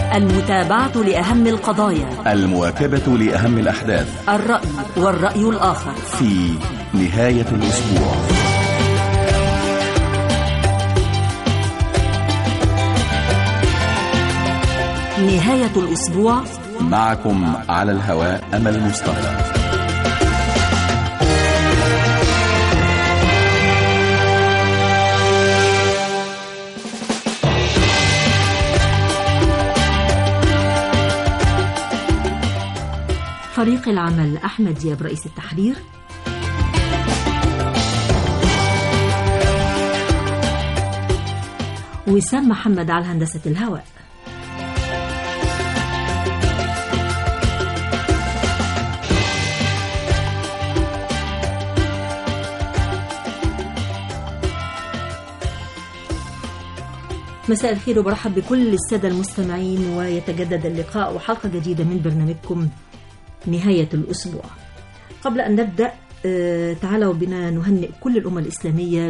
المتابعة لأهم القضايا المواكبة لأهم الأحداث الرأي والرأي الآخر في نهاية الأسبوع نهاية الأسبوع معكم على الهواء أمل مصطفى فريق العمل أحمد دياب رئيس التحرير وسام محمد على هندسة الهواء مساء الخير وبرحب بكل السادة المستمعين ويتجدد اللقاء وحلقة جديدة من برنامجكم نهاية الأسبوع قبل أن نبدأ آه، تعالوا بنا نهنئ كل الأمة الإسلامية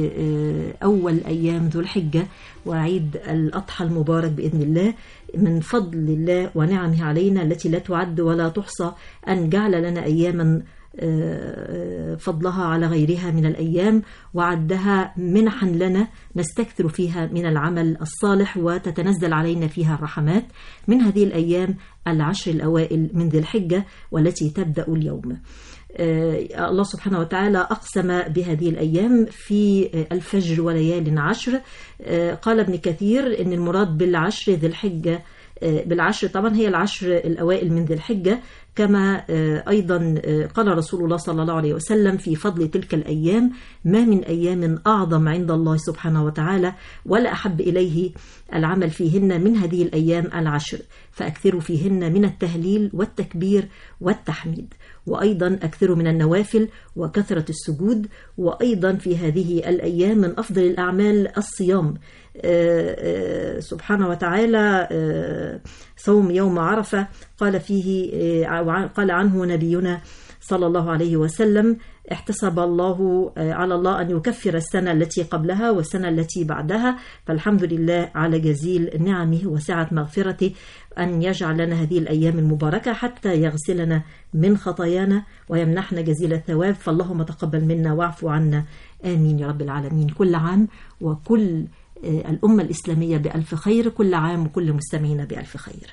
بأول أيام ذو الحجة وعيد الأضحى المبارك بإذن الله من فضل الله ونعمه علينا التي لا تعد ولا تحصى أن جعل لنا أياما آه، فضلها على غيرها من الأيام وعدها منحا لنا نستكثر فيها من العمل الصالح وتتنزل علينا فيها الرحمات من هذه الأيام العشر الأوائل من ذي الحجة والتي تبدأ اليوم آه، الله سبحانه وتعالى أقسم بهذه الأيام في آه، الفجر وليال عشر آه، قال ابن كثير أن المراد بالعشر ذي الحجة آه، بالعشر طبعا هي العشر الأوائل من ذي الحجة كما آه، أيضا آه، قال رسول الله صلى الله عليه وسلم في فضل تلك الأيام ما من أيام أعظم عند الله سبحانه وتعالى ولا أحب إليه العمل فيهن من هذه الأيام العشر فأكثروا فيهن من التهليل والتكبير والتحميد وأيضا أكثروا من النوافل وكثرة السجود وأيضا في هذه الأيام من أفضل الأعمال الصيام آه، آه، سبحانه وتعالى آه، صوم يوم عرفة قال فيه آه، وع- قال عنه نبينا صلى الله عليه وسلم احتسب الله آه، على الله أن يكفر السنة التي قبلها والسنة التي بعدها فالحمد لله على جزيل نعمه وسعة مغفرته أن يجعل لنا هذه الأيام المباركة حتى يغسلنا من خطايانا ويمنحنا جزيل الثواب فاللهم تقبل منا واعف عنا آمين يا رب العالمين كل عام وكل آه، الأمة الإسلامية بألف خير كل عام وكل مستمعين بألف خير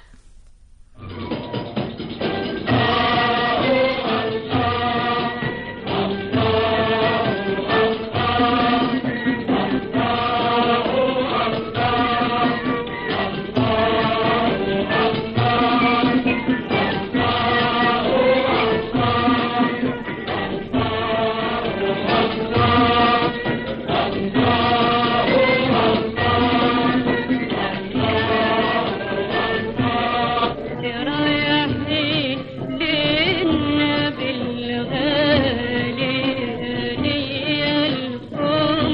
رايحين للنبي الغالي هنيا لكم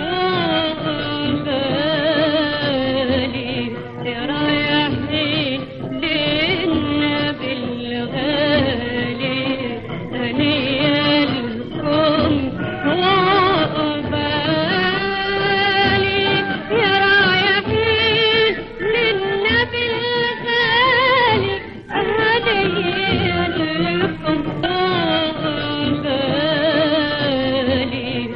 غالي رايحين للنبي الغالي هنيا لكم وقبالي يا رايحين للنبي الغالي هدية لكم غالي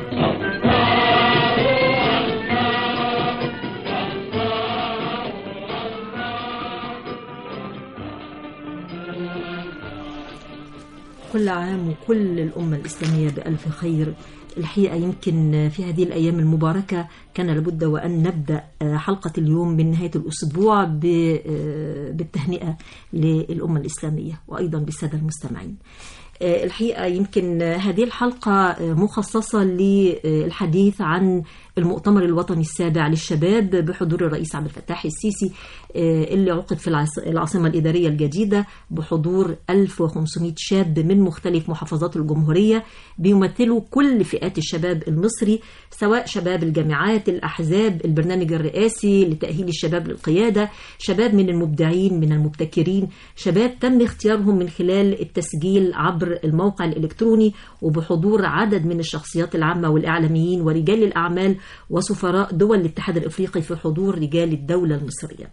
كل عام وكل الأمة الإسلامية بألف خير الحقيقة يمكن في هذه الأيام المباركة كان لابد وأن نبدأ حلقة اليوم من نهاية الأسبوع ب- بالتهنئة للأمة الإسلامية وأيضا بالسادة المستمعين الحقيقة يمكن هذه الحلقة مخصصة للحديث عن المؤتمر الوطني السابع للشباب بحضور الرئيس عبد الفتاح السيسي اللي عقد في العاص- العاصمة الإدارية الجديدة بحضور 1500 شاب من مختلف محافظات الجمهورية بيمثلوا كل فئات الشباب المصري سواء شباب الجامعات الأحزاب البرنامج الرئاسي لتأهيل الشباب للقيادة شباب من المبدعين من المبتكرين شباب تم اختيارهم من خلال التسجيل عبر الموقع الإلكتروني وبحضور عدد من الشخصيات العامة والإعلاميين ورجال الأعمال وسفراء دول الاتحاد الإفريقي في حضور رجال الدولة المصرية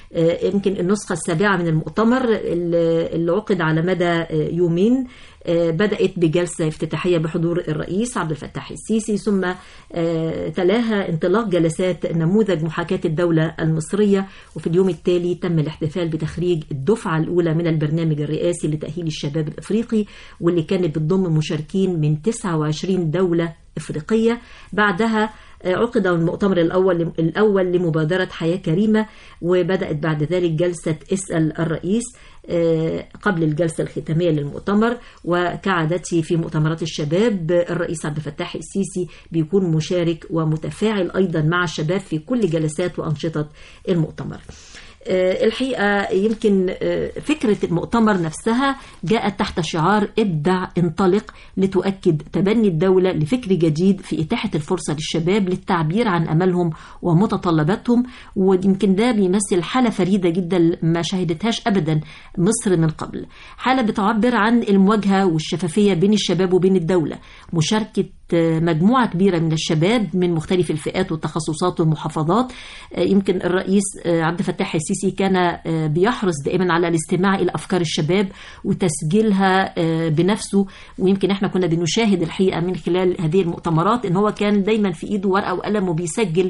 آه، يمكن النسخة السابعة من المؤتمر اللي اللي عقد على مدى آه، يومين آه، بدأت بجلسة افتتاحية بحضور الرئيس عبد الفتاح السيسي ثم آه، تلاها انطلاق جلسات نموذج محاكاة الدولة المصرية وفي اليوم التالي تم الاحتفال بتخريج الدفعة الأولى من البرنامج الرئاسي لتأهيل الشباب الإفريقي واللي كانت بتضم مشاركين من 29 دولة إفريقية بعدها عقد المؤتمر الأول الأول لمبادرة حياة كريمة وبدأت بعد ذلك جلسة اسأل الرئيس آه، قبل الجلسة الختامية للمؤتمر وكعادته في مؤتمرات الشباب الرئيس عبد الفتاح السيسي بيكون مشارك ومتفاعل أيضا مع الشباب في كل جلسات وأنشطة المؤتمر آه، الحقيقة يمكن آه، فكرة المؤتمر نفسها جاءت تحت شعار ابدع انطلق لتؤكد تبني الدولة لفكر جديد في إتاحة الفرصة للشباب للتعبير عن أملهم ومتطلباتهم ويمكن ده بيمثل حالة فريدة جدا ما شهدتهاش أبدا مصر من قبل حالة بتعبر عن المواجهة والشفافية بين الشباب وبين الدولة مشاركة مجموعة كبيرة من الشباب من مختلف الفئات والتخصصات والمحافظات يمكن الرئيس عبد الفتاح السيسي كان بيحرص دائما على الاستماع إلى أفكار الشباب وتسجيلها بنفسه ويمكن احنا كنا بنشاهد الحقيقة من خلال هذه المؤتمرات ان هو كان دايما في ايده ورقة وقلم وبيسجل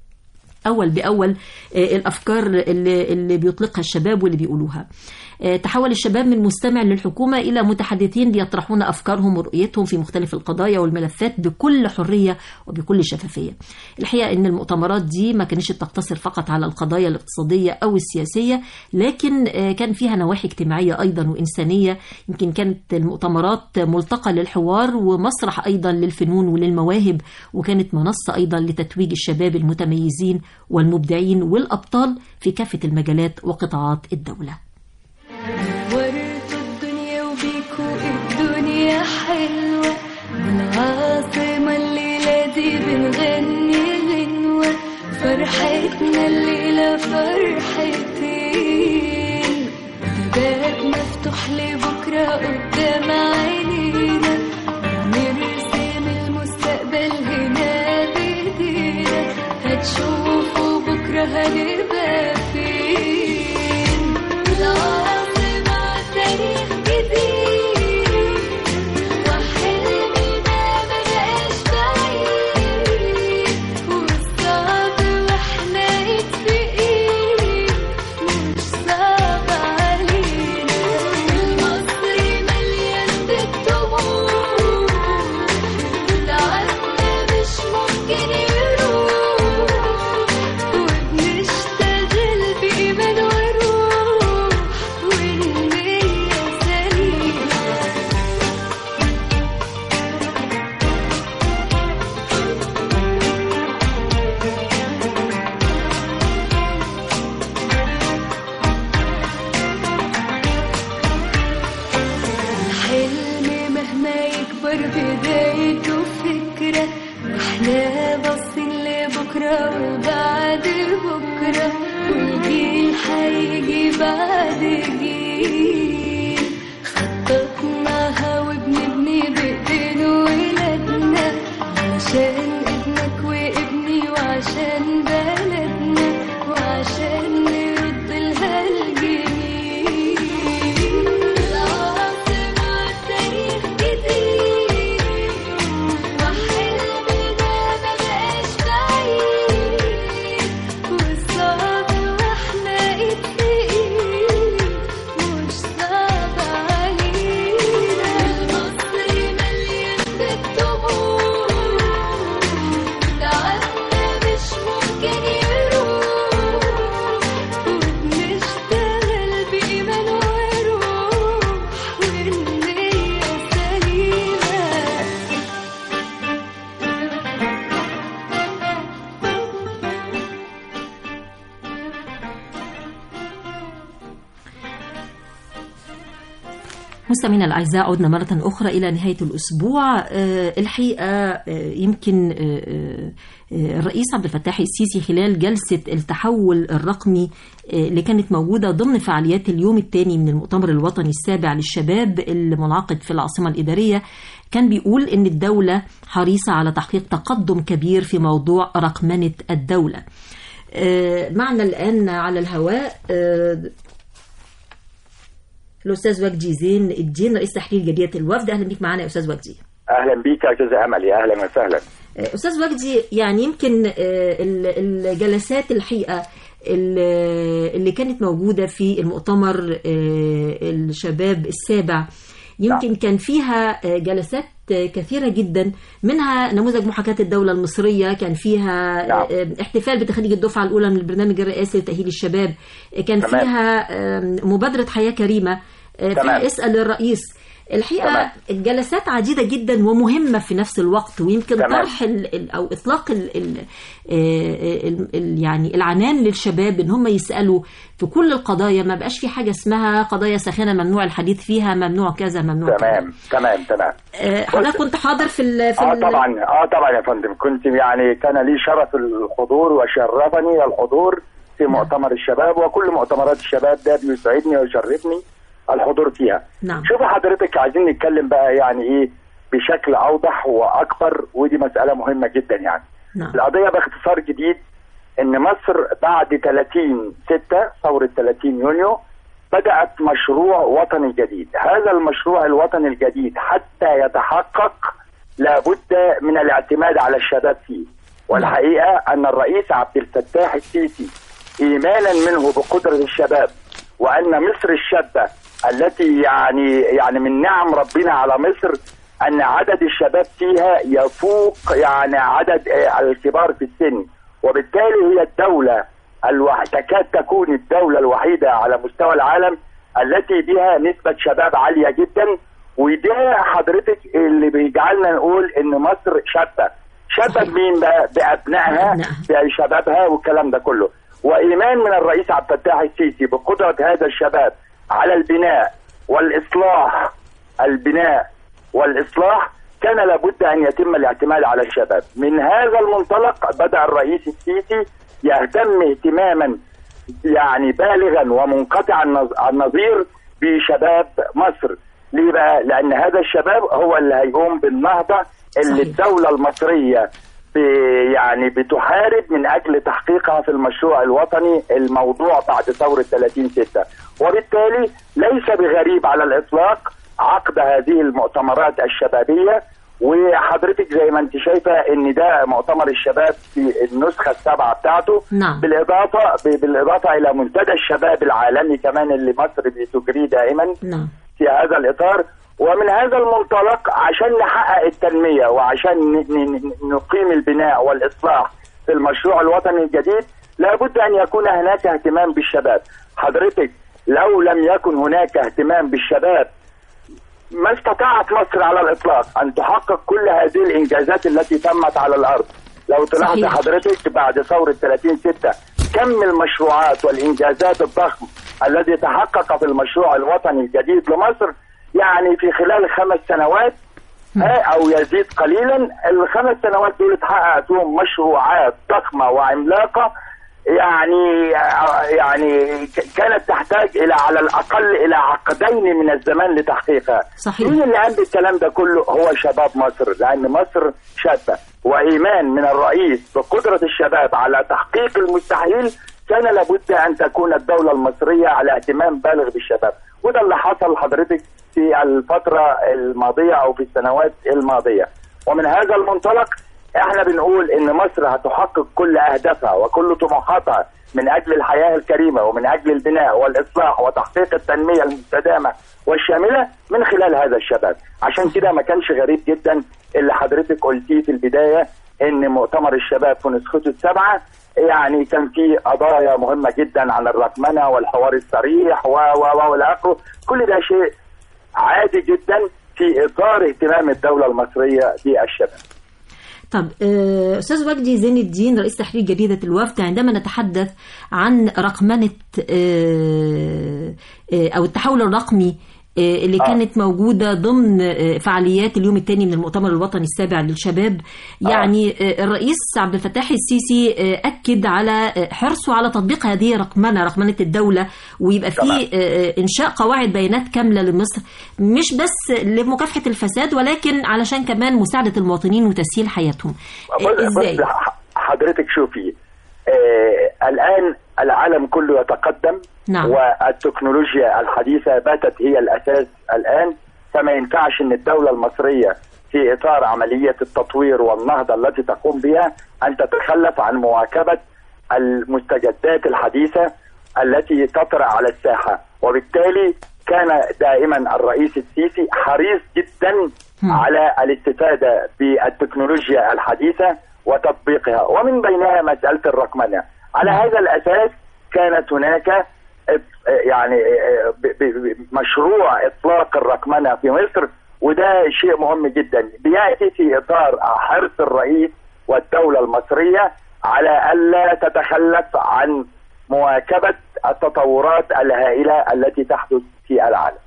اول باول آه، الافكار اللي, اللي بيطلقها الشباب واللي بيقولوها آه، تحول الشباب من مستمع للحكومه الى متحدثين بيطرحون افكارهم ورؤيتهم في مختلف القضايا والملفات بكل حريه وبكل شفافيه الحقيقه ان المؤتمرات دي ما كانتش تقتصر فقط على القضايا الاقتصاديه او السياسيه لكن آه، كان فيها نواحي اجتماعيه ايضا وانسانيه يمكن كانت المؤتمرات ملتقى للحوار ومسرح ايضا للفنون وللمواهب وكانت منصه ايضا لتتويج الشباب المتميزين والمبدعين والابطال في كافه المجالات وقطاعات الدوله ورث الدنيا وبيكو الدنيا حلوة بالعاصمة الليلة دي بنغني غنوة فرحتنا الليلة فرحتين باب مفتوح لبكرة قدام عينينا نرسم المستقبل هنا بإيدينا هتشوفوا بكرة هنبقى فين العاصمة تاريخ جديد وحلمنا مبقاش بعيد والصعب واحنا ايد في ايد مش صعب علينا المصري مليان بالطموح تعبنا مش ممكن يروح وبنشتغل بإيمان وروح والنية سليمة الحلم مهما يكبر بدايته فكرة واحنا باصين لبكرة وبعد بكرة والجيل هيجي بعد جيل خططناها وبنبني بإيدين ولادنا عشان ابنك وابني وعشان بلدنا وعشان نرد لها الجميل العاصمة تاريخ جديد وحلمنا مبقاش بعيد والصعب واحنا ايد في ايد مش صعب علينا المصري مليان بالطموح تعبنا مش ممكن يروح وبنشتغل بإيمان وروح والنية سليمة مستمعينا الاعزاء عدنا مره اخرى الى نهايه الاسبوع آه، الحقيقه آه، يمكن آه، آه، آه، الرئيس عبد الفتاح السيسي خلال جلسه التحول الرقمي آه، اللي كانت موجوده ضمن فعاليات اليوم الثاني من المؤتمر الوطني السابع للشباب المنعقد في العاصمه الاداريه كان بيقول ان الدوله حريصه على تحقيق تقدم كبير في موضوع رقمنه الدوله آه، معنا الآن على الهواء آه، الأستاذ وجدي زين الدين رئيس تحرير جريدة الوفد أهلا بيك معنا يا أستاذ وجدي اهلا بيك يا استاذ امل يا اهلا وسهلا آه، أستاذ وجدي يعني يمكن آه، ال- الجلسات الحقيقة ال- اللي كانت موجودة في المؤتمر آه، الشباب السابع يمكن نعم. كان فيها آه، جلسات آه، كثيرة جدا منها نموذج محاكاة الدولة المصرية كان فيها آه، نعم. آه، احتفال بتخريج الدفعة الأولى من البرنامج الرئاسي لتأهيل الشباب آه، كان تمام. فيها آه، مبادرة حياة كريمة آه، تمام. فيها اسأل الرئيس الحقيقة تمام. الجلسات عديدة جدا ومهمة في نفس الوقت ويمكن تمام. طرح ال ال او اطلاق ال ال ال ال يعني العنان للشباب ان هم يسالوا في كل القضايا ما بقاش في حاجه اسمها قضايا ساخنه ممنوع الحديث فيها ممنوع كذا ممنوع تمام كذا تمام تمام آه، حضرتك كنت حاضر في ال في اه ال- طبعا اه طبعا يا فندم كنت يعني كان لي شرف الحضور وشرفني الحضور في مؤتمر الشباب وكل مؤتمرات الشباب ده بيسعدني ويشرفني الحضور فيها نعم شوف حضرتك عايزين نتكلم بقى يعني ايه بشكل اوضح واكبر ودي مساله مهمه جدا يعني نعم القضيه باختصار جديد ان مصر بعد 30 6 ثوره 30 يونيو بدات مشروع وطني جديد هذا المشروع الوطني الجديد حتى يتحقق لابد من الاعتماد على الشباب فيه والحقيقه ان الرئيس عبد الفتاح السيسي ايمانا منه بقدره الشباب وان مصر الشابه التي يعني يعني من نعم ربنا على مصر ان عدد الشباب فيها يفوق يعني عدد آه، الكبار في السن وبالتالي هي الدوله الوح... تكاد تكون الدوله الوحيده على مستوى العالم التي بها نسبه شباب عاليه جدا وده حضرتك اللي بيجعلنا نقول ان مصر شابه شابه صحيح. بمين بقى بابنائها بأبنائها. بشبابها والكلام ده كله وايمان من الرئيس عبد الفتاح السيسي بقدره هذا الشباب على البناء والاصلاح البناء والاصلاح كان لابد ان يتم الاعتماد على الشباب من هذا المنطلق بدا الرئيس السيسي يهتم اهتماما يعني بالغا ومنقطع النظ- النظير بشباب مصر ليه بقى لان هذا الشباب هو اللي هيقوم بالنهضه اللي صحيح. الدوله المصريه ب- يعني بتحارب من اجل تحقيقها في المشروع الوطني الموضوع بعد ثوره 30 6 وبالتالي ليس بغريب على الاطلاق عقد هذه المؤتمرات الشبابيه وحضرتك زي ما انت شايفه ان ده مؤتمر الشباب في النسخه السابعه بتاعته نعم. بالاضافه ب- بالاضافه الى منتدى الشباب العالمي كمان اللي مصر بتجريه دائما نعم في هذا الاطار ومن هذا المنطلق عشان نحقق التنميه وعشان ن- ن- نقيم البناء والاصلاح في المشروع الوطني الجديد لابد ان يكون هناك اهتمام بالشباب حضرتك لو لم يكن هناك اهتمام بالشباب ما استطاعت مصر على الاطلاق ان تحقق كل هذه الانجازات التي تمت على الارض لو تلاحظ صحيح. حضرتك بعد ثوره 30 6 كم المشروعات والانجازات الضخم الذي تحقق في المشروع الوطني الجديد لمصر يعني في خلال خمس سنوات آه، او يزيد قليلا الخمس سنوات دول اتحقق فيهم مشروعات ضخمه وعملاقه يعني يعني ك- كانت تحتاج الى على الاقل الى عقدين من الزمان لتحقيقها صحيح. مين اللي عنده الكلام ده كله هو شباب مصر لان مصر شابه وايمان من الرئيس بقدره الشباب على تحقيق المستحيل كان لابد ان تكون الدوله المصريه على اهتمام بالغ بالشباب وده اللي حصل حضرتك في الفتره الماضيه او في السنوات الماضيه ومن هذا المنطلق احنا بنقول ان مصر هتحقق كل اهدافها وكل طموحاتها من اجل الحياه الكريمه ومن اجل البناء والاصلاح وتحقيق التنميه المستدامه والشامله من خلال هذا الشباب عشان كده ما كانش غريب جدا اللي حضرتك قلتيه في البدايه ان مؤتمر الشباب في نسخته السابعه يعني كان فيه قضايا مهمه جدا عن الرقمنه والحوار الصريح و و و والى اخره كل ده شيء عادي جدا في اطار اهتمام الدوله المصريه بالشباب طب آه، أستاذ وجدي زين الدين رئيس تحرير جريدة الوفد عندما نتحدث عن رقمنة آه، آه، أو التحول الرقمي آه، اللي آه. كانت موجودة ضمن آه، فعاليات اليوم الثاني من المؤتمر الوطني السابع للشباب يعني آه، الرئيس عبد الفتاح السيسي آه، أكد على آه، حرصه على تطبيق هذه الرقمنة رقمنة الدولة ويبقى في تمام. آه، إنشاء قواعد بيانات كاملة لمصر مش بس لمكافحة الفساد ولكن علشان كمان مساعدة المواطنين وتسهيل حياتهم بص آه، ازاي؟ بص ح- حضرتك شوفي آه الان العالم كله يتقدم نعم. والتكنولوجيا الحديثه باتت هي الاساس الان فما ينفعش ان الدوله المصريه في اطار عمليه التطوير والنهضه التي تقوم بها ان تتخلف عن مواكبه المستجدات الحديثه التي تطرا على الساحه وبالتالي كان دائما الرئيس السيسي حريص جدا هم. على الاستفاده بالتكنولوجيا الحديثه وتطبيقها ومن بينها مساله الرقمنه على هذا الاساس كانت هناك ات- يعني ب- ب- مشروع اطلاق الرقمنه في مصر وده شيء مهم جدا بياتي في اطار حرص الرئيس والدوله المصريه على الا تتخلف عن مواكبه التطورات الهائله التي تحدث في العالم.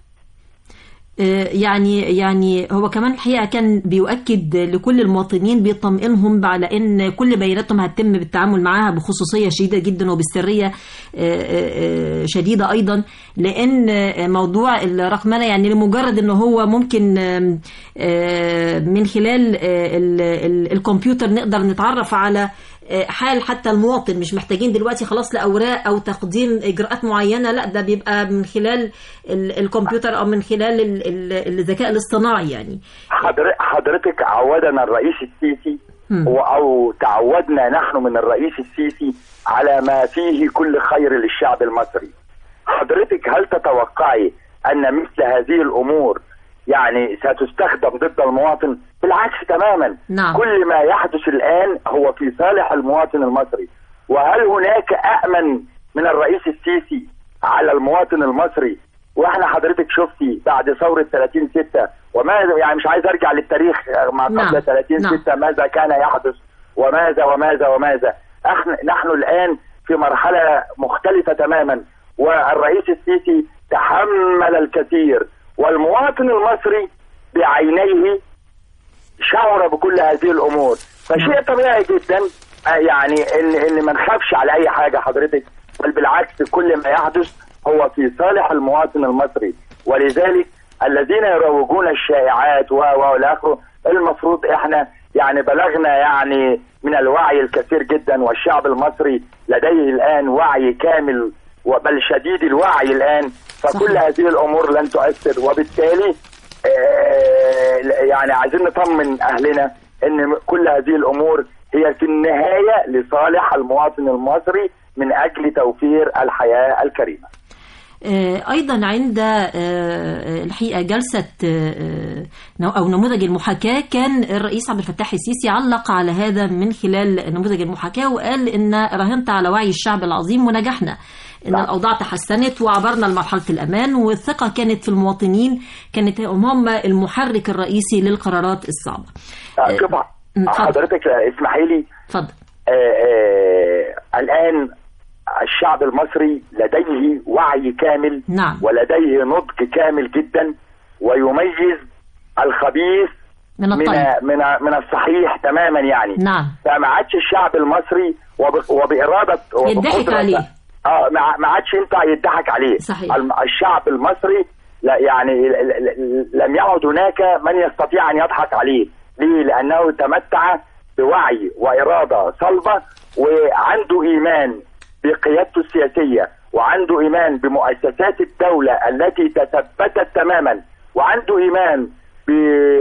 آه، يعني يعني هو كمان الحقيقه كان بيؤكد لكل المواطنين بيطمئنهم على ان كل بياناتهم هتتم بالتعامل معاها بخصوصيه شديده جدا وبالسريه آه، آه، آه، شديده ايضا لان آه، موضوع الرقمنه يعني لمجرد ان هو ممكن آم، آه، من خلال آه، ال- ال- الكمبيوتر نقدر نتعرف على آه، حال حتى المواطن مش محتاجين دلوقتي خلاص لاوراق او تقديم اجراءات معينه لا ده بيبقى من خلال ال- الكمبيوتر او من خلال ال- ال- الذكاء الاصطناعي يعني حضر- حضرتك عودنا الرئيس السيسي مم. و- او تعودنا نحن من الرئيس السيسي على ما فيه كل خير للشعب المصري. حضرتك هل تتوقعي ان مثل هذه الامور يعني ستستخدم ضد المواطن؟ بالعكس تماما. نعم. كل ما يحدث الان هو في صالح المواطن المصري. وهل هناك امن من الرئيس السيسي على المواطن المصري واحنا حضرتك شفتي بعد ثوره 30 6 وماذا يعني مش عايز ارجع للتاريخ ما قبل نعم. 30 نعم. 6 ماذا كان يحدث وماذا وماذا وماذا احنا نحن الان في مرحله مختلفه تماما والرئيس السيسي تحمل الكثير والمواطن المصري بعينيه شعر بكل هذه الامور فشيء طبيعي جدا آه، يعني ان ان ما نخافش على اي حاجه حضرتك بل بالعكس كل ما يحدث هو في صالح المواطن المصري ولذلك الذين يروجون الشائعات و و والى اخره المفروض احنا يعني بلغنا يعني من الوعي الكثير جدا والشعب المصري لديه الان وعي كامل وبل شديد الوعي الان فكل صحيح. هذه الامور لن تؤثر وبالتالي آه، يعني عايزين نطمن اهلنا ان كل هذه الامور هي في النهايه لصالح المواطن المصري من اجل توفير الحياه الكريمه. آه، ايضا عند آه، الحقيقه جلسه آه، نو- او نموذج المحاكاه كان الرئيس عبد الفتاح السيسي علق على هذا من خلال نموذج المحاكاه وقال ان راهنت على وعي الشعب العظيم ونجحنا ان نعم. الاوضاع تحسنت وعبرنا لمرحله الامان والثقه كانت في المواطنين كانت هم هم المحرك الرئيسي للقرارات الصعبه آه، شوف م، اتفضل. حضرتك آه، اسمحي لي اتفضل آه، آه، الان الشعب المصري لديه وعي كامل نعم. ولديه نضج كامل جدا ويميز الخبيث من من الطيب من من الصحيح تماما يعني نعم فما عادش الشعب المصري وب- وبإرادة يضحك وبقدرة- عليه. اه ما ما عادش ينفع يضحك عليه صحيح. الم- الشعب المصري لا يعني ال- ال- ال- لم يعد هناك من يستطيع ان يضحك عليه ليه لانه تمتع بوعي واراده صلبه وعنده ايمان بقيادته السياسيه وعنده ايمان بمؤسسات الدوله التي تثبتت تماما وعنده ايمان ب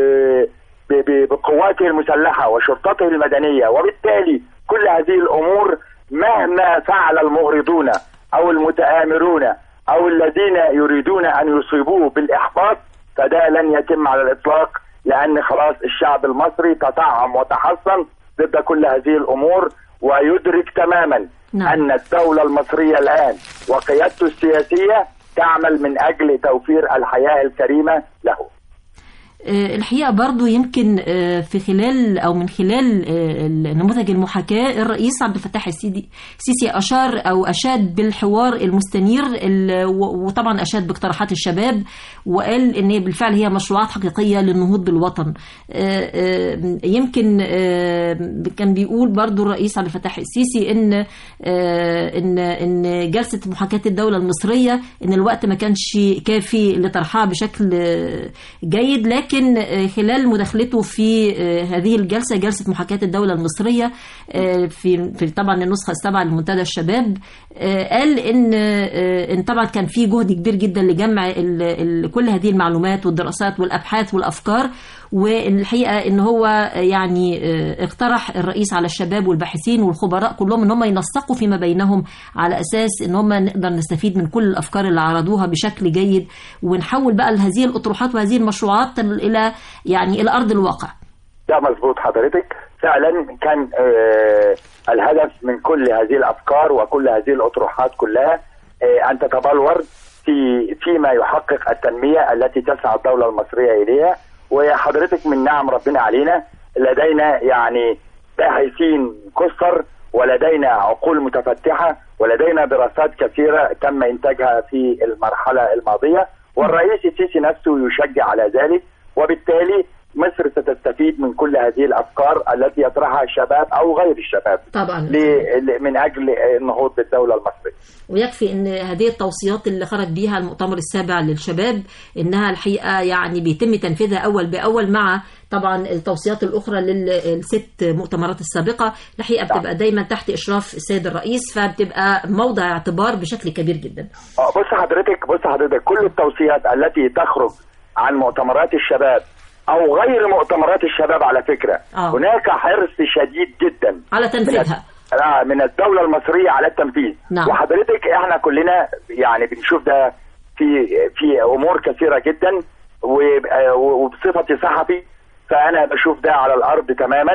ب- ب- بقواته المسلحه وشرطته المدنيه وبالتالي كل هذه الامور مهما فعل المغرضون او المتآمرون او الذين يريدون ان يصيبوه بالاحباط فده لن يتم على الاطلاق لان خلاص الشعب المصري تطعم وتحصن ضد كل هذه الامور ويدرك تماما نعم. ان الدوله المصريه الان وقيادته السياسيه تعمل من اجل توفير الحياه الكريمه له. آه، الحقيقة برضو يمكن آه، في خلال أو من خلال آه، نموذج المحاكاة الرئيس عبد الفتاح السيدي- السيسي أشار أو أشاد بالحوار المستنير ال- و- وطبعا أشاد باقتراحات الشباب وقال إن بالفعل هي مشروعات حقيقية للنهوض بالوطن آه، آه، يمكن آه، كان بيقول برضو الرئيس عبد الفتاح السيسي إن آه، إن إن جلسة محاكاة الدولة المصرية إن الوقت ما كانش كافي لطرحها بشكل آه، جيد لكن ولكن آه، خلال مداخلته في آه، هذه الجلسة جلسة محاكاة الدولة المصرية آه، في في طبعا النسخة السابعة لمنتدى الشباب آه، قال إن آه، إن طبعا كان في جهد كبير جدا لجمع ال- ال- كل هذه المعلومات والدراسات والأبحاث والأفكار والحقيقة إن هو يعني آه، اقترح الرئيس على الشباب والباحثين والخبراء كلهم إن هم ينسقوا فيما بينهم على أساس إن هم نقدر نستفيد من كل الأفكار اللي عرضوها بشكل جيد ونحول بقى هذه الأطروحات وهذه المشروعات إلى يعني إلى أرض الواقع ده مظبوط حضرتك فعلا كان آه الهدف من كل هذه الافكار وكل هذه الاطروحات كلها آه ان تتبلور في فيما يحقق التنميه التي تسعى الدوله المصريه اليها وحضرتك من نعم ربنا علينا لدينا يعني باحثين كثر ولدينا عقول متفتحه ولدينا دراسات كثيره تم انتاجها في المرحله الماضيه والرئيس السيسي نفسه يشجع على ذلك وبالتالي مصر ستستفيد من كل هذه الافكار التي يطرحها الشباب او غير الشباب طبعا ل- ل- من اجل النهوض بالدوله المصريه. ويكفي ان هذه التوصيات اللي خرج بيها المؤتمر السابع للشباب انها الحقيقه يعني بيتم تنفيذها اول باول مع طبعا التوصيات الاخرى للست مؤتمرات السابقه الحقيقه بتبقى دايما تحت اشراف السيد الرئيس فبتبقى موضع اعتبار بشكل كبير جدا آه، بص حضرتك بص حضرتك كل التوصيات التي تخرج عن مؤتمرات الشباب او غير مؤتمرات الشباب على فكره آه. هناك حرص شديد جدا على تنفيذها من, آه، من الدوله المصريه على التنفيذ نعم. وحضرتك احنا كلنا يعني بنشوف ده في في امور كثيره جدا وب- آه، وبصفتي صحفي فانا بشوف ده على الارض تماما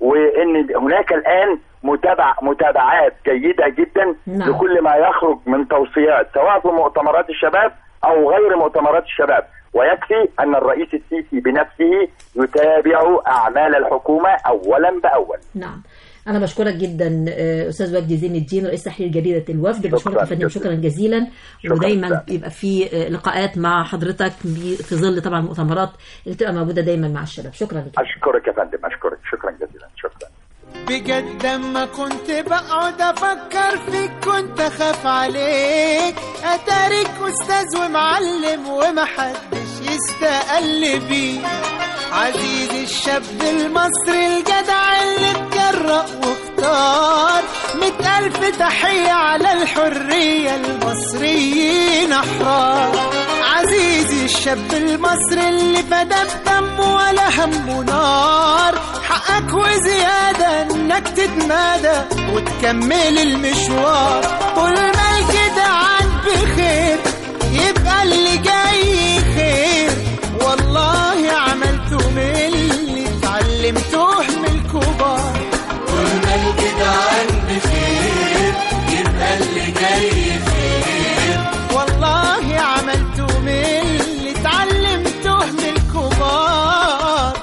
وان هناك الان متابع متابعات جيده جدا نعم. لكل ما يخرج من توصيات سواء في مؤتمرات الشباب او غير مؤتمرات الشباب ويكفي ان الرئيس السيسي بنفسه يتابع اعمال الحكومه اولا باول نعم أنا بشكرك جدا آه، أستاذ وجدي زين الدين رئيس تحرير جريدة الوفد بشكرك يا فندم شكرا جزيلا شكراً. ودايما بيبقى في آه، لقاءات مع حضرتك بي- في ظل طبعا المؤتمرات اللي بتبقى موجودة دايما مع الشباب شكرا لك اشكرك يا فندم اشكرك شكرا جزيلا شكرا بجد اما كنت بقعد افكر فيك كنت اخاف عليك اتاريك استاذ ومعلم ومحدش يستقل بيك عزيزي الشاب المصري الجدع اللي اتجرأ واختار مئة ألف تحية على الحرية المصريين أحرار عزيزي الشاب المصري اللي فدى بدمه ولا همه نار حقك وزيادة انك تتمادى وتكمل المشوار طول ما الجدعان بخير يبقى اللي جاي خير والله عملته من اللي اتعلمته من الكبار طول ما الجدعان بخير يبقى اللي جاي خير والله عملته من اللي اتعلمته من الكبار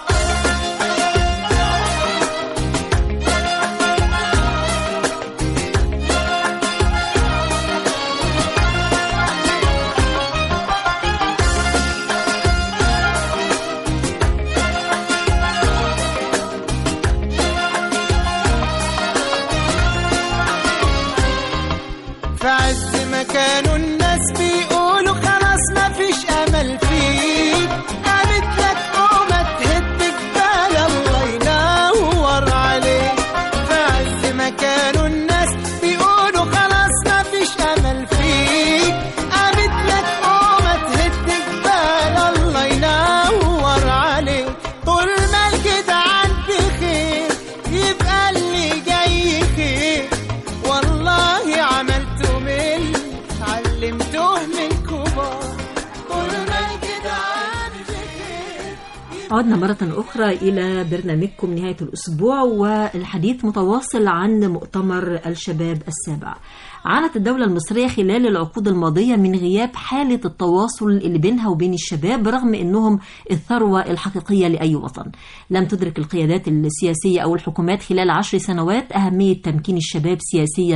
في عز مكانه الناس بيقولوا خلاص مفيش امل فيه قامت لك قومة تهد جبال الله ينور عليك في عز مكانه الناس بيقولوا خلاص مفيش امل فيه قامت لك قومة تهد جبال الله ينور عليك طول ما الجدعان بخير يبقى اللي جاي خير والله عملته من علمته من كبار طول ما الجدعان بخير عدنا مرة أخرى إلى برنامجكم نهاية الأسبوع والحديث متواصل عن مؤتمر الشباب السابع عانت الدولة المصرية خلال العقود الماضية من غياب حالة التواصل اللي بينها وبين الشباب رغم أنهم الثروة الحقيقية لأي وطن لم تدرك القيادات السياسية أو الحكومات خلال عشر سنوات أهمية تمكين الشباب سياسيا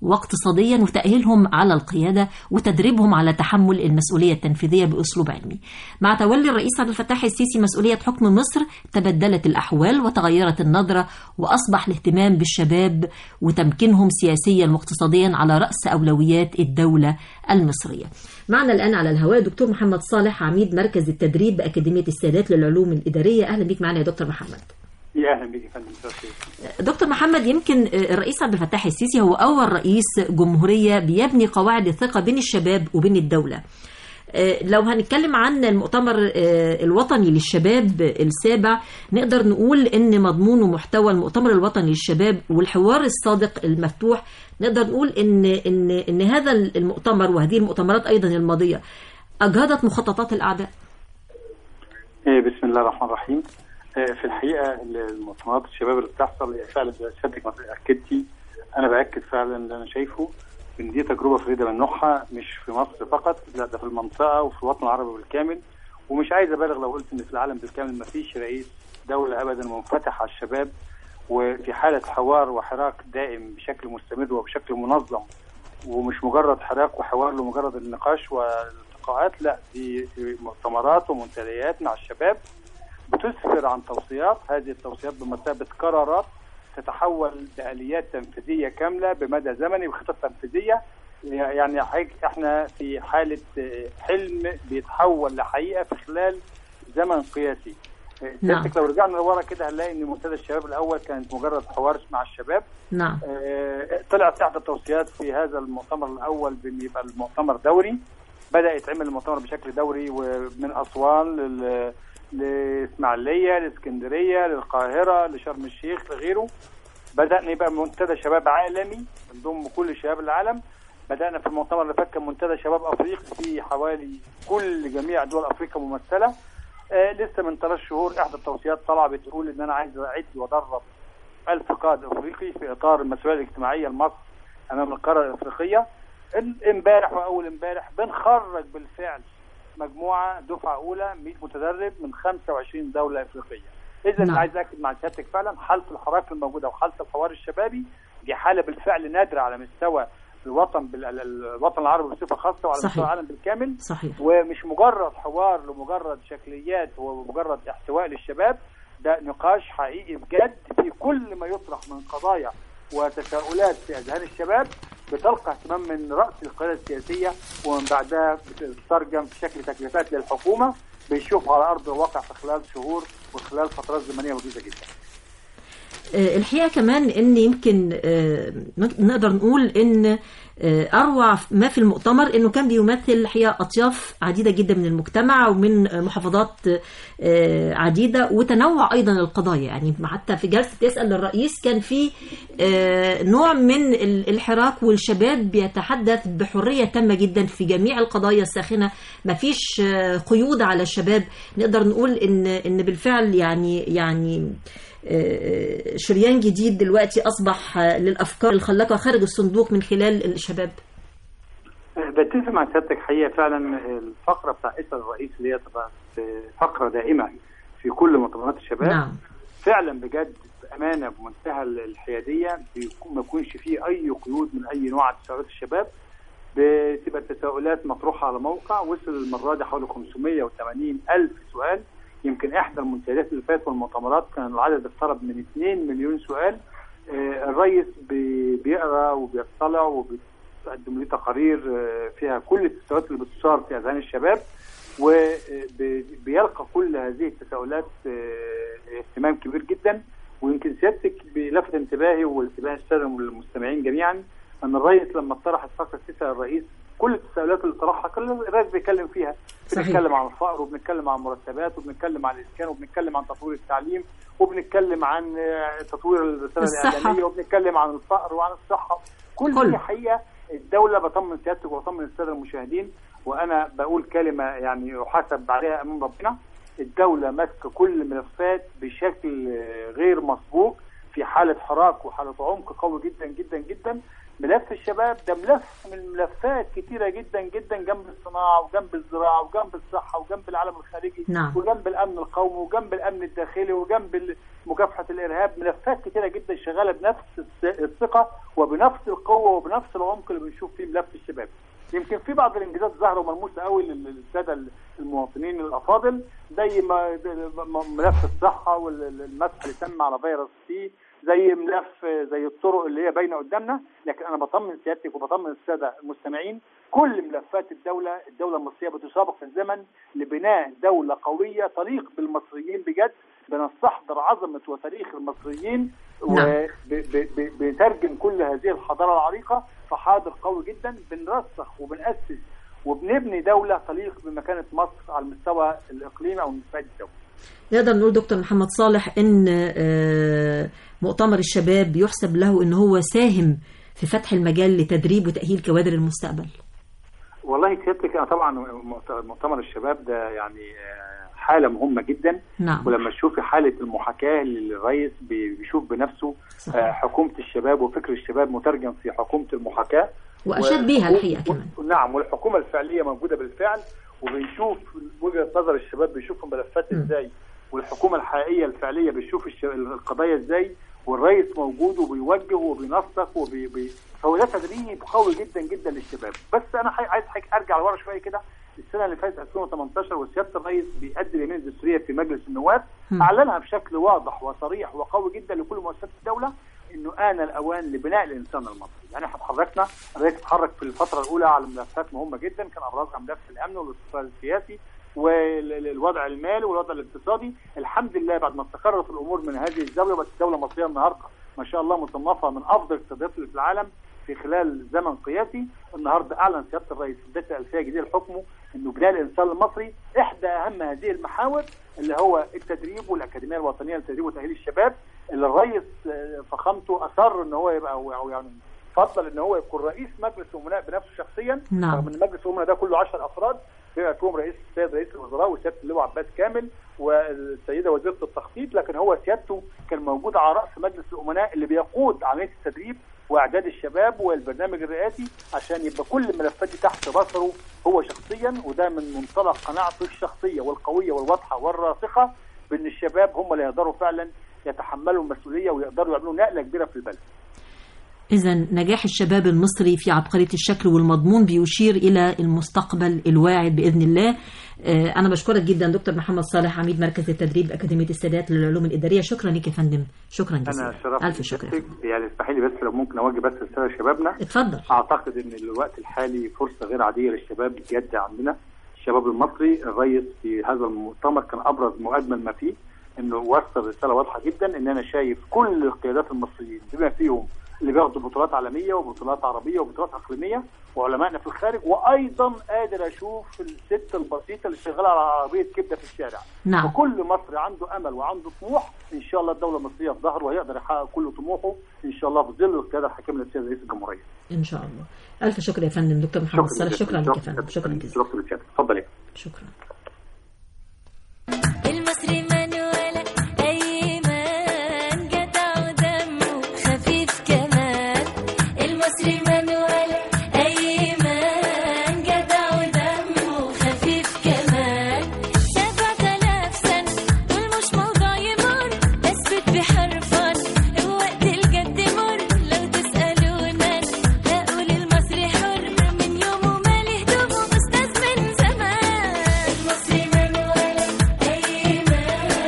واقتصاديا وتأهيلهم على القيادة وتدريبهم على تحمل المسؤولية التنفيذية بأسلوب علمي مع تولي الرئيس عبد الفتاح السيسي مسؤولية حكم مصر تبدلت الأحوال وتغيرت النظرة وأصبح الاهتمام بالشباب وتمكينهم سياسيا واقتصاديا على رأس أولويات الدولة المصرية معنا الآن على الهواء دكتور محمد صالح عميد مركز التدريب بأكاديمية السادات للعلوم الإدارية أهلا بك معنا يا دكتور محمد يا اهلا بك يا فندم مساء الخير. دكتور محمد يمكن الرئيس عبد الفتاح السيسي هو أول رئيس جمهورية بيبني قواعد الثقة بين الشباب وبين الدولة آه، لو هنتكلم عن المؤتمر آه، الوطني للشباب السابع نقدر نقول ان مضمون ومحتوى المؤتمر الوطني للشباب والحوار الصادق المفتوح نقدر نقول ان ان ان هذا المؤتمر وهذه المؤتمرات ايضا الماضيه اجهضت مخططات الاعداء إيه، بسم الله الرحمن الرحيم إيه، في الحقيقه المؤتمرات الشباب اللي بتحصل هي فعلا زي سيادتك ما اكدتي انا باكد فعلا اللي انا شايفه ان دي تجربه فريده من نوعها مش في مصر فقط لا ده في المنطقه وفي الوطن العربي بالكامل ومش عايز ابالغ لو قلت ان في العالم بالكامل ما فيش رئيس دوله ابدا منفتح على الشباب وفي حاله حوار وحراك دائم بشكل مستمر وبشكل منظم ومش مجرد حراك وحوار لمجرد النقاش والالتقاءات لا دي دي مؤتمرات ومنتديات مع الشباب بتسفر عن توصيات هذه التوصيات بمثابه قرارات تتحول لآليات تنفيذية كاملة بمدى زمني وخطط تنفيذية يعني حاج- احنا في حالة آه، حلم بيتحول لحقيقة في خلال زمن قياسي آه، نعم. سيادتك لو رجعنا لورا كده هنلاقي ان منتدى الشباب الاول كانت مجرد حوار مع الشباب نعم آه، طلعت احدى التوصيات في هذا المؤتمر الاول بان يبقى المؤتمر دوري بدا يتعمل المؤتمر بشكل دوري ومن اسوان لل لاسماعيليه لاسكندريه للقاهره لشرم الشيخ لغيره بدانا يبقى منتدى شباب عالمي نضم كل شباب العالم بدانا في المؤتمر اللي فات كان منتدى شباب افريقي في حوالي كل جميع دول افريقيا ممثله آه لسه من ثلاث شهور احدى التوصيات طالعه بتقول ان انا عايز اعد وادرب ألف قائد افريقي في اطار المسؤوليه الاجتماعيه لمصر امام القاره الافريقيه ال- امبارح واول امبارح بنخرج بالفعل مجموعه دفعه اولى 100 متدرب من 25 دوله افريقيه اذا نعم. عايز اكد مع سيادتك فعلا حاله الحراك الموجوده وحاله الحوار الشبابي دي حاله بالفعل نادره على مستوى الوطن بال... ال- ال- الوطن العربي بصفه خاصه وعلى صحيح. مستوى العالم بالكامل صحيح ومش مجرد حوار لمجرد شكليات ومجرد احتواء للشباب ده نقاش حقيقي بجد في كل ما يطرح من قضايا وتساؤلات في اذهان الشباب بتلقى اهتمام من راس القياده السياسيه ومن بعدها بتترجم في شكل تكليفات للحكومه بنشوفها على ارض الواقع في خلال شهور وخلال فترات زمنيه وجيزه جدا. آه، الحقيقه كمان ان يمكن آه، نقدر نقول ان آه، اروع ما في المؤتمر انه كان بيمثل الحقيقه اطياف عديده جدا من المجتمع ومن آه، محافظات آه، عديده وتنوع ايضا القضايا يعني حتى في جلسه تسال الرئيس كان في آه، نوع من ال- الحراك والشباب بيتحدث بحريه تامه جدا في جميع القضايا الساخنه ما فيش آه، قيود على الشباب نقدر نقول ان ان بالفعل يعني يعني آه، شريان جديد دلوقتي اصبح آه، للافكار الخلاقه خارج الصندوق من خلال الشباب بتفق مع سيادتك حقيقه فعلا الفقره بتاع اسال الرئيس اللي هي تبقى فقره دائمه في كل مؤتمرات الشباب نعم فعلا بجد بامانه بمنتهى الحياديه بيكون ما يكونش فيه اي قيود من اي نوع على تساؤلات الشباب بتبقى التساؤلات مطروحه على موقع وصل المره دي حوالي 580 الف سؤال يمكن احدى المنتديات اللي فاتت والمؤتمرات كان العدد اقترب من 2 مليون سؤال آه، الرئيس بي- بيقرا وبيطلع وبيقدم ليه تقارير آه، فيها كل التساؤلات اللي بتثار في اذهان الشباب وبيلقى كل هذه التساؤلات آه، اهتمام كبير جدا ويمكن سيادتك بلفت انتباهي وانتباه الساده والمستمعين جميعا ان الرئيس لما اطرح الفقره تسال الرئيس كل التساؤلات اللي طرحها كل الرئيس بيتكلم فيها صحيح. بنتكلم عن الفقر وبنتكلم عن المرتبات وبنتكلم عن الاسكان وبنتكلم عن تطوير التعليم وبنتكلم عن آه، تطوير الرساله الصحة. الاعلاميه وبنتكلم عن الفقر وعن الصحه كل كل. دي حقيقه الدوله بطمن سيادتك وبطمن الساده المشاهدين وانا بقول كلمه يعني احاسب عليها امام ربنا الدوله ماسكه كل الملفات بشكل آه، غير مسبوق في حاله حراك وحاله عمق قوي جدا جدا جدا ملف الشباب ده ملف من ملفات كتيره جدا جدا جنب الصناعه وجنب الزراعه وجنب الصحه وجنب العالم الخارجي نعم. وجنب الامن القومي وجنب الامن الداخلي وجنب ال- مكافحه الارهاب ملفات كتيره جدا شغاله بنفس الث- الثقه وبنفس القوه وبنفس العمق اللي بنشوف فيه ملف الشباب. يمكن في بعض الانجازات ظاهره وملموسه قوي لل- للساده المواطنين الافاضل زي ما م- ملف الصحه والمسح اللي تم على فيروس سي زي ملف زي الطرق اللي هي باينه قدامنا لكن انا بطمن سيادتك وبطمن الساده المستمعين كل ملفات الدوله الدوله المصريه بتسابق في الزمن لبناء دوله قويه تليق بالمصريين بجد بنستحضر عظمه وتاريخ المصريين نعم. وبنترجم كل هذه الحضاره العريقه في حاضر قوي جدا بنرسخ وبنأسس وبنبني دوله تليق بمكانه مصر على المستوى الاقليمي او المستوى الدولي. نقدر نقول دكتور محمد صالح ان آه، مؤتمر الشباب يحسب له ان هو ساهم في فتح المجال لتدريب وتأهيل كوادر المستقبل والله سيادتك انا طبعا مؤت- مؤتمر الشباب ده يعني آه، حاله مهمه جدا نعم ولما تشوفي حاله المحاكاه اللي الرئيس بي- بيشوف بنفسه صحيح. آه، حكومه الشباب وفكر الشباب مترجم في حكومه المحاكاه وأشاد بيها الحقيقة كمان و... نعم والحكومه الفعليه موجوده بالفعل وبنشوف وجهه نظر الشباب بيشوفوا الملفات م. ازاي والحكومه الحقيقيه الفعليه بتشوف الش... القضايا ازاي والرئيس موجود وبيوجه وبينسق وبي... بي... فهو ده تدريب قوي جدا جدا للشباب بس انا حي... عايز حي... ارجع لورا شويه كده السنه اللي فاتت 2018 وسياده الرئيس بيأدي اليمين الدستوريه في مجلس النواب م. اعلنها بشكل واضح وصريح وقوي جدا لكل مؤسسات الدوله انه آن الاوان لبناء الانسان المصري، يعني احنا اتحركنا الرئيس اتحرك في الفتره الاولى على ملفات مهمه جدا كان ابرزها ملف الامن والاستقرار السياسي والوضع المالي والوضع الاقتصادي، الحمد لله بعد ما استقرت الامور من هذه الزاويه بقت الدوله المصريه النهارده ما شاء الله مصنفه من افضل الاقتصادات اللي في العالم في خلال زمن قياسي، النهارده اعلن سياده الرئيس في بدايه الالفيه الجديده لحكمه انه بناء الانسان المصري احدى اهم هذه المحاور اللي هو التدريب والاكاديميه الوطنيه للتدريب وتاهيل الشباب اللي الرئيس آه، فخامته اصر ان هو يبقى او أو يعني فضل ان هو يكون رئيس مجلس الامناء بنفسه شخصيا نعم. رغم ان مجلس الامناء ده كله 10 افراد بما فيهم رئيس السيد رئيس الوزراء وسياده اللواء عباس كامل والسيده وزيره التخطيط لكن هو سيادته كان موجود على راس مجلس الامناء اللي بيقود عمليه التدريب واعداد الشباب والبرنامج الرئاسي عشان يبقى كل الملفات دي تحت بصره هو شخصيا وده من منطلق قناعته الشخصيه والقويه والواضحه والراسخه بان الشباب هم اللي يقدروا فعلا يتحملوا المسؤوليه ويقدروا يعملوا نقله كبيره في البلد. إذا نجاح الشباب المصري في عبقرية الشكل والمضمون بيشير إلى المستقبل الواعد بإذن الله آه، أنا بشكرك جدا دكتور محمد صالح عميد مركز التدريب أكاديمية السادات للعلوم الإدارية شكرا لك يا فندم شكرا جزيلا انا شرفت ألف شكر يا بشكرك. فندم. يعني اسمحي لي بس لو ممكن اوجه بس رساله لشبابنا اتفضل اعتقد ان الوقت الحالي فرصه غير عاديه للشباب بجد عندنا الشباب المصري الرئيس في هذا المؤتمر كان ابرز واجمل ما فيه انه وصل رساله واضحه جدا ان انا شايف كل القيادات المصريين بما فيهم اللي بياخدوا بطولات عالميه وبطولات عربيه وبطولات اقليميه وعلمائنا في الخارج وايضا قادر اشوف الست البسيطه اللي شغاله على عربيه كبده في الشارع نعم. وكل مصري عنده امل وعنده طموح ان شاء الله الدوله المصريه في ظهره وهيقدر يحقق كل طموحه ان شاء الله في ظل القياده الحكيمه للسيد رئيس الجمهوريه إن شاء الله ألف شكر يا فندم دكتور محمد صالح شكرا لك يا فندم شكرا جزيلا شكرا جزيلا اتفضل يا شكرا المصري من ولا أيمن جدع ودمه خفيف كمان المصري من ولا أيمن جدع ودمه خفيف كمان سبعة آلاف سنة دول مش موضوع يمر بس بحرفان وقت الجد مر لو تسألونا هقول المصري حر من يومه مالي هدومه أستاذ من زمان المصري من ولا أيمن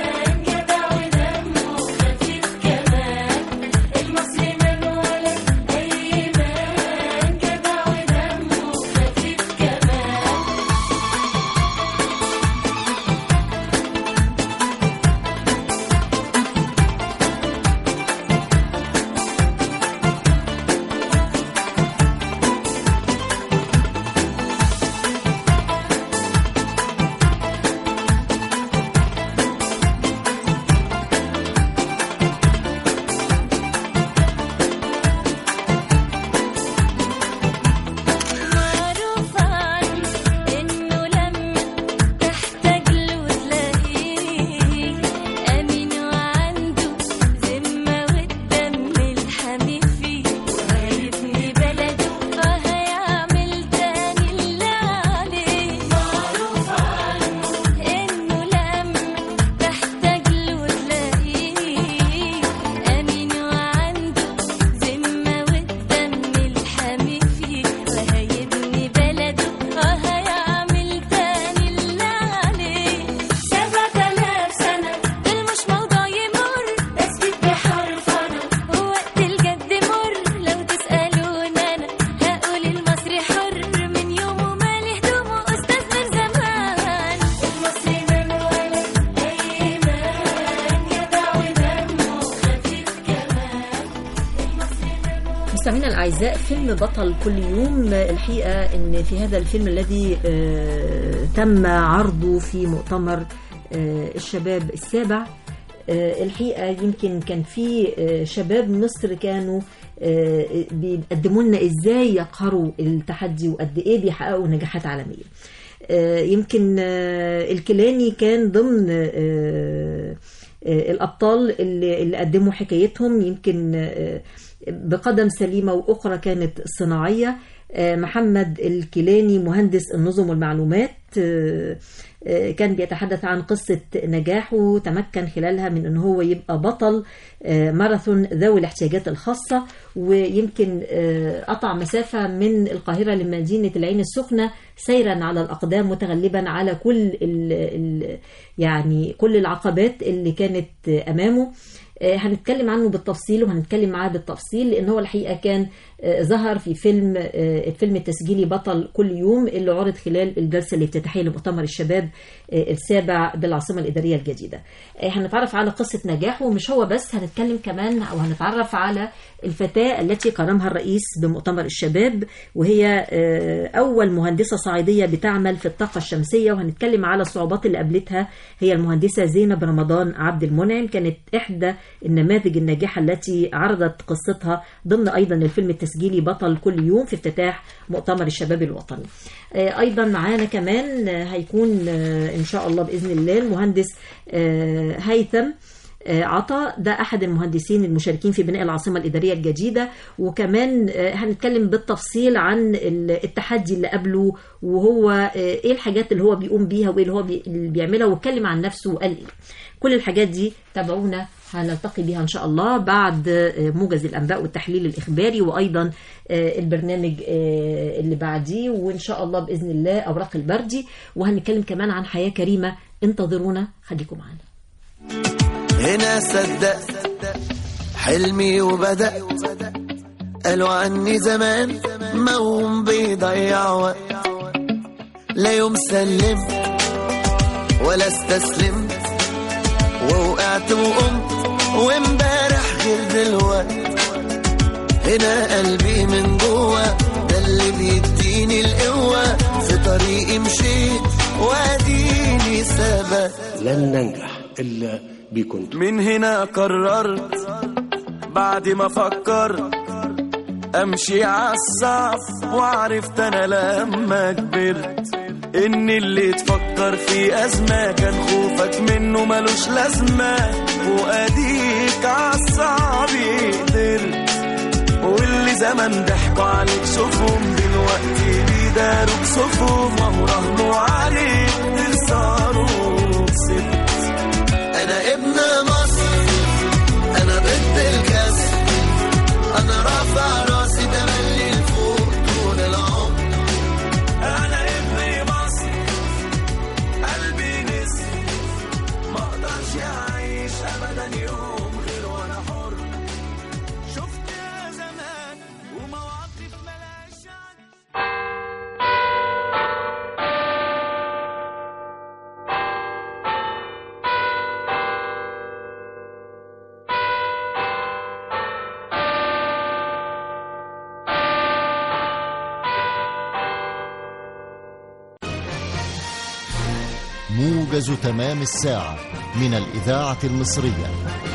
أعزاء فيلم بطل كل يوم الحقيقة أن في هذا الفيلم الذي آه، تم عرضه في مؤتمر آه، الشباب السابع آه، الحقيقة يمكن كان في آه، شباب مصر كانوا آه، بيقدموا لنا ازاي يقهروا التحدي وقد ايه بيحققوا نجاحات عالمية آه، يمكن آه، الكيلاني كان ضمن آه، آه، الأبطال اللي, اللي قدموا حكايتهم يمكن آه، بقدم سليمة وأخرى كانت صناعية آه، محمد الكيلاني مهندس النظم والمعلومات آه، آه، كان بيتحدث عن قصة نجاحه تمكن خلالها من أن هو يبقى بطل آه، ماراثون ذوي الاحتياجات الخاصة ويمكن آه، قطع مسافة من القاهرة لمدينة العين السخنة سيرا على الأقدام متغلبا على كل ال ال يعني كل العقبات اللي كانت آه، أمامه آه، هنتكلم عنه بالتفصيل وهنتكلم معاه بالتفصيل لان هو الحقيقه كان آه، ظهر في فيلم آه، الفيلم التسجيلي بطل كل يوم اللي عرض خلال الجلسه الافتتاحيه لمؤتمر الشباب آه، السابع بالعاصمه الاداريه الجديده. آه، هنتعرف على قصه نجاحه ومش هو بس هنتكلم كمان او هنتعرف على الفتاه التي كرمها الرئيس بمؤتمر الشباب وهي آه، اول مهندسه صعيديه بتعمل في الطاقه الشمسيه وهنتكلم على الصعوبات اللي قابلتها هي المهندسه زينب رمضان عبد المنعم كانت احدى النماذج الناجحه التي عرضت قصتها ضمن ايضا الفيلم التسجيلي بطل كل يوم في افتتاح مؤتمر الشباب الوطني. آه، ايضا معانا كمان آه، هيكون آه، ان شاء الله باذن الله المهندس آه، هيثم آه، عطا ده احد المهندسين المشاركين في بناء العاصمه الاداريه الجديده وكمان آه، هنتكلم بالتفصيل عن ال- التحدي اللي قابله وهو آه، ايه الحاجات اللي هو بيقوم بيها وايه اللي هو بي- اللي بيعملها واتكلم عن نفسه وقال ايه كل الحاجات دي تابعونا هنلتقي بيها ان شاء الله بعد آه، موجز الانباء والتحليل الاخباري وايضا آه، البرنامج آه، اللي بعديه وان شاء الله باذن الله اوراق البردي وهنتكلم كمان عن حياه كريمه انتظرونا خليكم معانا هنا صدقت حلمي وبدأت قالوا عني زمان موم بيضيع وقت لا يوم سلمت ولا استسلمت ووقعت وقمت وامبارح غير دلوقت هنا قلبي من جوه ده اللي بيديني القوة في طريقي مشيت واديني ثبت لن ننجح إلا بكم من هنا قررت بعد ما فكرت امشي عالصعب وعرفت انا لما كبرت ان اللي تفكر في ازمه كان خوفك منه ملوش لازمه واديك عالصعب قدرت واللي زمان ضحكوا عليك شوفهم دلوقتي بيداروا بصفهم وهو رهنوا عليك تخسروا كسبت انا ابن مصر انا ضد الكسر انا رافع راسي تملي لفوق طول العمر انا ابن مصر قلبي نسر ما اقدرش اعيش ابدا يوم غير وانا حر شفت يا زمان ومواقف ملاش عد موجز تمام الساعة من الإذاعة المصرية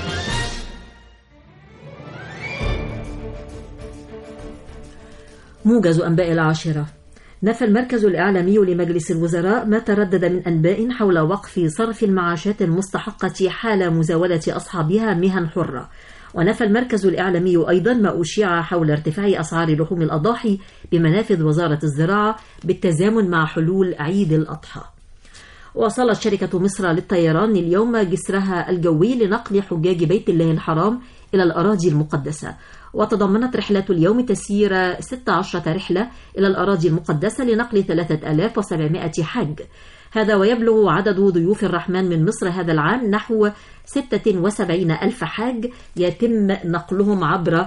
موجز أنباء العاشرة نفى المركز الإعلامي لمجلس الوزراء ما تردد من أنباء حول وقف صرف المعاشات المستحقة حال مزاولة أصحابها مهن حرة ونفى المركز الإعلامي أيضا ما أشيع حول ارتفاع أسعار لحوم الأضاحي بمنافذ وزارة الزراعة بالتزامن مع حلول عيد الأضحى واصلت شركة مصر للطيران اليوم جسرها الجوي لنقل حجاج بيت الله الحرام إلى الأراضي المقدسة وتضمنت رحلة اليوم تسيير 16 رحلة إلى الأراضي المقدسة لنقل 3700 حاج هذا ويبلغ عدد ضيوف الرحمن من مصر هذا العام نحو 76 ألف حاج يتم نقلهم عبر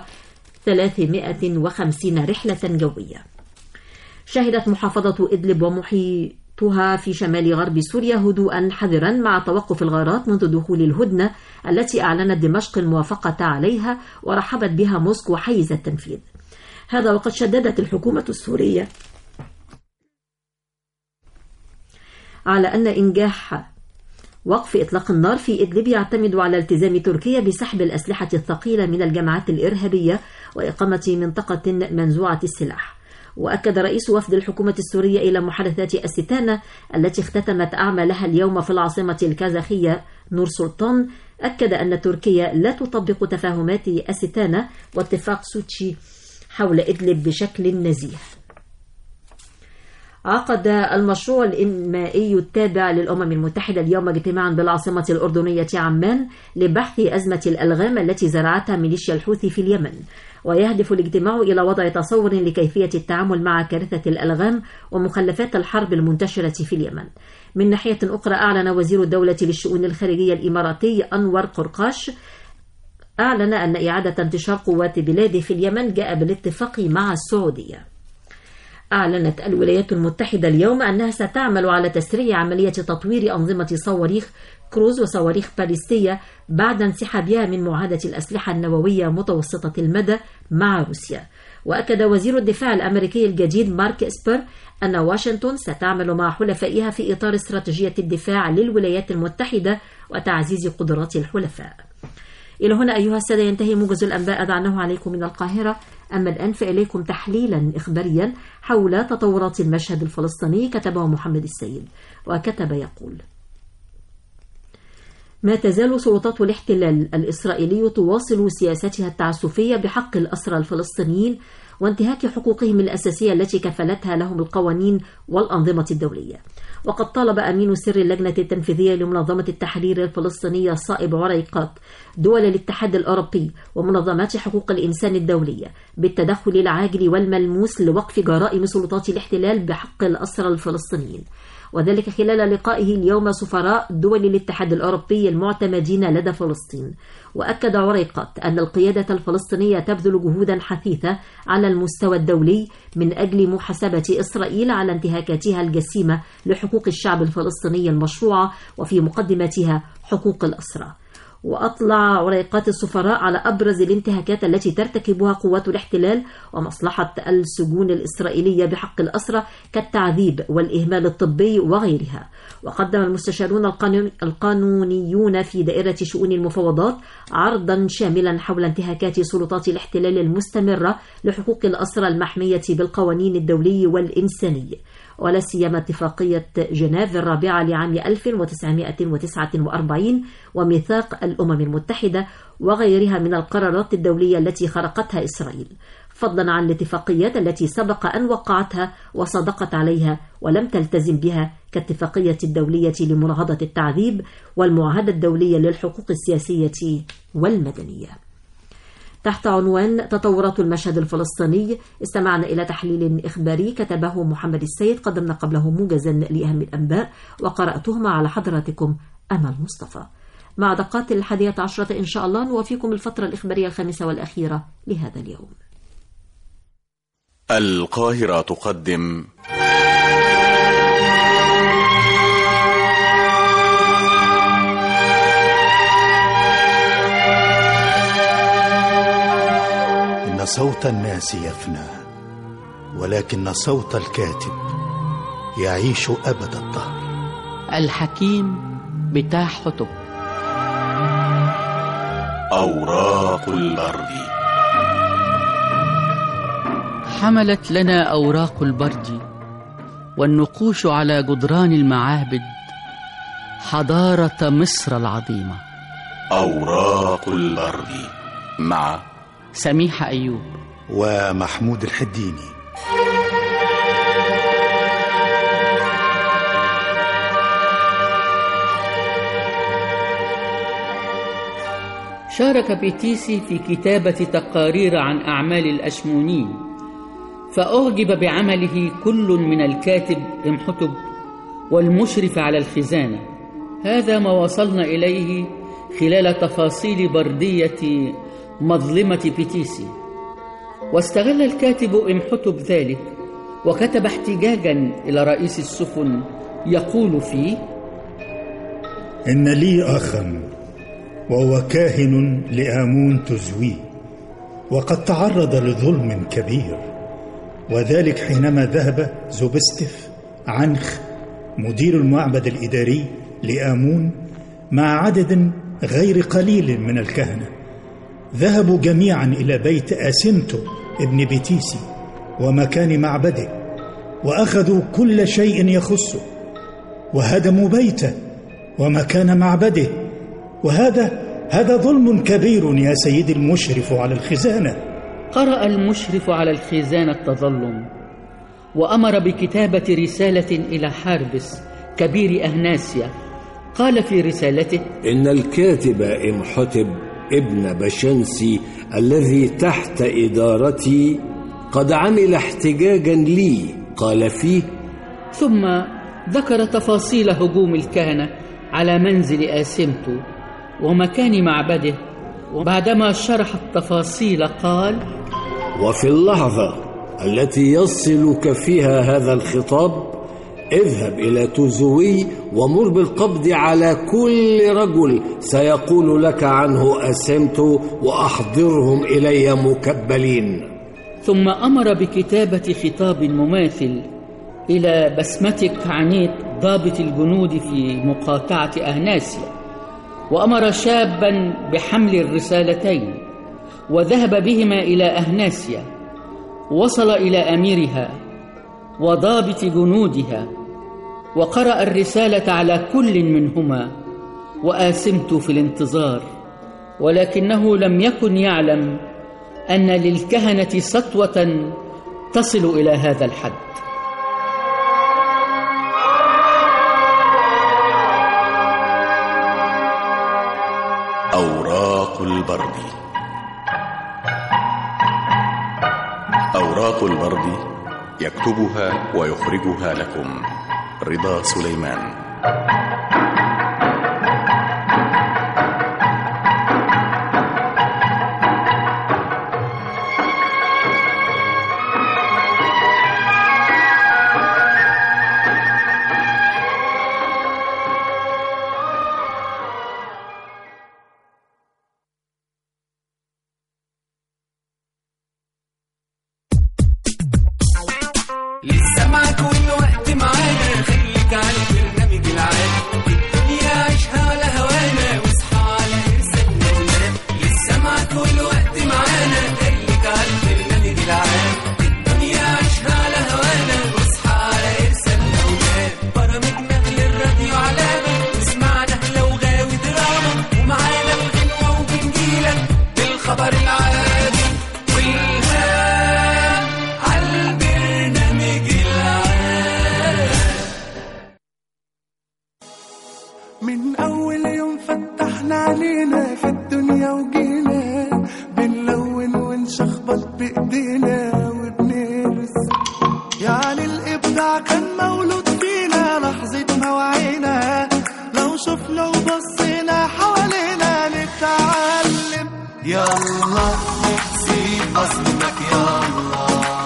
350 رحلة جوية شهدت محافظة إدلب ومحيطها في شمال غرب سوريا هدوءا حذرا مع توقف الغارات منذ دخول الهدنة التي أعلنت دمشق الموافقة عليها ورحبت بها موسكو حيز التنفيذ هذا وقد شددت الحكومة السورية على أن إنجاح وقف إطلاق النار في إدلب يعتمد على التزام تركيا بسحب الأسلحة الثقيلة من الجماعات الإرهابية وإقامة منطقة منزوعة السلاح وأكد رئيس وفد الحكومة السورية إلى محادثات أستانا التي اختتمت أعمالها اليوم في العاصمة الكازاخية نور سلطان أكد أن تركيا لا تطبق تفاهمات أستانا واتفاق سوتشي حول إدلب بشكل نزيه عقد المشروع الإنمائي التابع للأمم المتحدة اليوم اجتماعا بالعاصمة الأردنية عمان لبحث أزمة الألغام التي زرعتها ميليشيا الحوثي في اليمن ويهدف الاجتماع إلى وضع تصور لكيفية التعامل مع كارثة الألغام ومخلفات الحرب المنتشرة في اليمن من ناحية أخرى أعلن وزير الدولة للشؤون الخارجية الإماراتي أنور قرقاش أعلن أن إعادة انتشار قوات بلاده في اليمن جاء بالاتفاق مع السعودية أعلنت الولايات المتحدة اليوم أنها ستعمل على تسريع عملية تطوير أنظمة صواريخ كروز وصواريخ باليستية بعد انسحابها من معاهدة الأسلحة النووية متوسطة المدى مع روسيا وأكد وزير الدفاع الأمريكي الجديد مارك إسبر أن واشنطن ستعمل مع حلفائها في إطار استراتيجية الدفاع للولايات المتحدة وتعزيز قدرات الحلفاء إلى هنا أيها السادة ينتهي موجز الأنباء أدعناه عليكم من القاهرة أما الآن فإليكم تحليلا إخباريا حول تطورات المشهد الفلسطيني كتبه محمد السيد وكتب يقول ما تزال سلطات الاحتلال الإسرائيلي تواصل سياستها التعسفية بحق الأسرى الفلسطينيين وانتهاك حقوقهم الأساسية التي كفلتها لهم القوانين والأنظمة الدولية وقد طالب أمين سر اللجنة التنفيذية لمنظمة التحرير الفلسطينية صائب عريقات دول الاتحاد الأوروبي ومنظمات حقوق الإنسان الدولية بالتدخل العاجل والملموس لوقف جرائم سلطات الاحتلال بحق الأسرى الفلسطينيين وذلك خلال لقائه اليوم سفراء دول الاتحاد الأوروبي المعتمدين لدى فلسطين وأكد عريقات أن القيادة الفلسطينية تبذل جهودا حثيثة على المستوى الدولي من أجل محاسبة إسرائيل على انتهاكاتها الجسيمة لحقوق الشعب الفلسطيني المشروعة وفي مقدمتها حقوق الأسرى وأطلع عريقات السفراء على أبرز الانتهاكات التي ترتكبها قوات الاحتلال ومصلحة السجون الإسرائيلية بحق الأسرى كالتعذيب والإهمال الطبي وغيرها وقدم المستشارون القانون- القانونيون في دائرة شؤون المفاوضات عرضا شاملا حول انتهاكات سلطات الاحتلال المستمرة لحقوق الأسرى المحمية بالقوانين الدولي والإنساني ولا سيما اتفاقية جنيف الرابعة لعام 1949 وميثاق الأمم المتحدة وغيرها من القرارات الدولية التي خرقتها إسرائيل فضلا عن الاتفاقيات التي سبق أن وقعتها وصدقت عليها ولم تلتزم بها كاتفاقية الدولية لمناهضة التعذيب والمعاهدة الدولية للحقوق السياسية والمدنية تحت عنوان تطورات المشهد الفلسطيني استمعنا إلى تحليل إخباري كتبه محمد السيد قدمنا قبله موجزا لأهم الأنباء وقرأتهما على حضراتكم أمل مصطفى مع دقات الحادية عشرة إن شاء الله نوافيكم الفترة الإخبارية الخامسة والأخيرة لهذا اليوم القاهرة تقدم إن صوت الناس يفنى ولكن صوت الكاتب يعيش أبد الدهر الحكيم بتاع حطب أوراق البرد حملت لنا أوراق البرد والنقوش على جدران المعابد حضارة مصر العظيمة أوراق البرد مع سميحة أيوب ومحمود الحديني شارك بيتيسي في كتابة تقارير عن أعمال الأشمونين فأعجب بعمله كل من الكاتب إمحتب والمشرف على الخزانة هذا ما وصلنا إليه خلال تفاصيل بردية مظلمة بيتيسي واستغل الكاتب إمحتب ذلك وكتب احتجاجا إلى رئيس السفن يقول فيه إن لي أخا وهو كاهن لآمون تزوي وقد تعرض لظلم كبير وذلك حينما ذهب زوبستف عنخ مدير المعبد الإداري لآمون مع عدد غير قليل من الكهنة ذهبوا جميعا إلى بيت آسنتو ابن بيتيسي ومكان معبده وأخذوا كل شيء يخصه وهدموا بيته ومكان معبده وهذا هذا ظلم كبير يا سيدي المشرف على الخزانة قرأ المشرف على الخزانة التظلم وأمر بكتابة رسالة إلى حاربس كبير أهناسيا قال في رسالته إن الكاتب إمحتب ابن بشنسي الذي تحت إدارتي قد عمل احتجاجا لي قال فيه ثم ذكر تفاصيل هجوم الكهنة على منزل آسمتو ومكان معبده وبعدما شرح التفاصيل قال وفي اللحظة التي يصلك فيها هذا الخطاب اذهب إلى توزوي ومر بالقبض على كل رجل سيقول لك عنه أسمت وأحضرهم إلي مكبلين ثم أمر بكتابة خطاب مماثل إلى بسمتك عنيت ضابط الجنود في مقاطعة أهناسيا وأمر شابا بحمل الرسالتين وذهب بهما إلى أهناسيا وصل إلى أميرها وضابط جنودها وقرأ الرسالة على كل منهما وآسمت في الانتظار ولكنه لم يكن يعلم أن للكهنة سطوة تصل إلى هذا الحد أوراق البرد أوراق البرد يكتبها ويخرجها لكم رضا سليمان لسه معاك والوقت معانا خليك على البرنامج العام الدنيا عيشها على هوانا واصحى على ارسالنا ونام لسه معاك والوقت معانا خليك على البرنامج العام الدنيا عيشها على هوانا واصحى على ارسالنا ونام برامجنا للراديو علامة واسمعنا لو غاوي دراما ومعانا الغنوة وبنجيلك بالخبر العادي والهام عالبرنامج العام من أول يوم فتحنا علينا في الدنيا وجينا بنلون ونشخبط بإيدينا وبنرسم يعني الإبداع كان مولود فينا لحظة ما وعينا لو شفنا وبصينا حوالينا نتعلم يلا سيب بصمتك يلا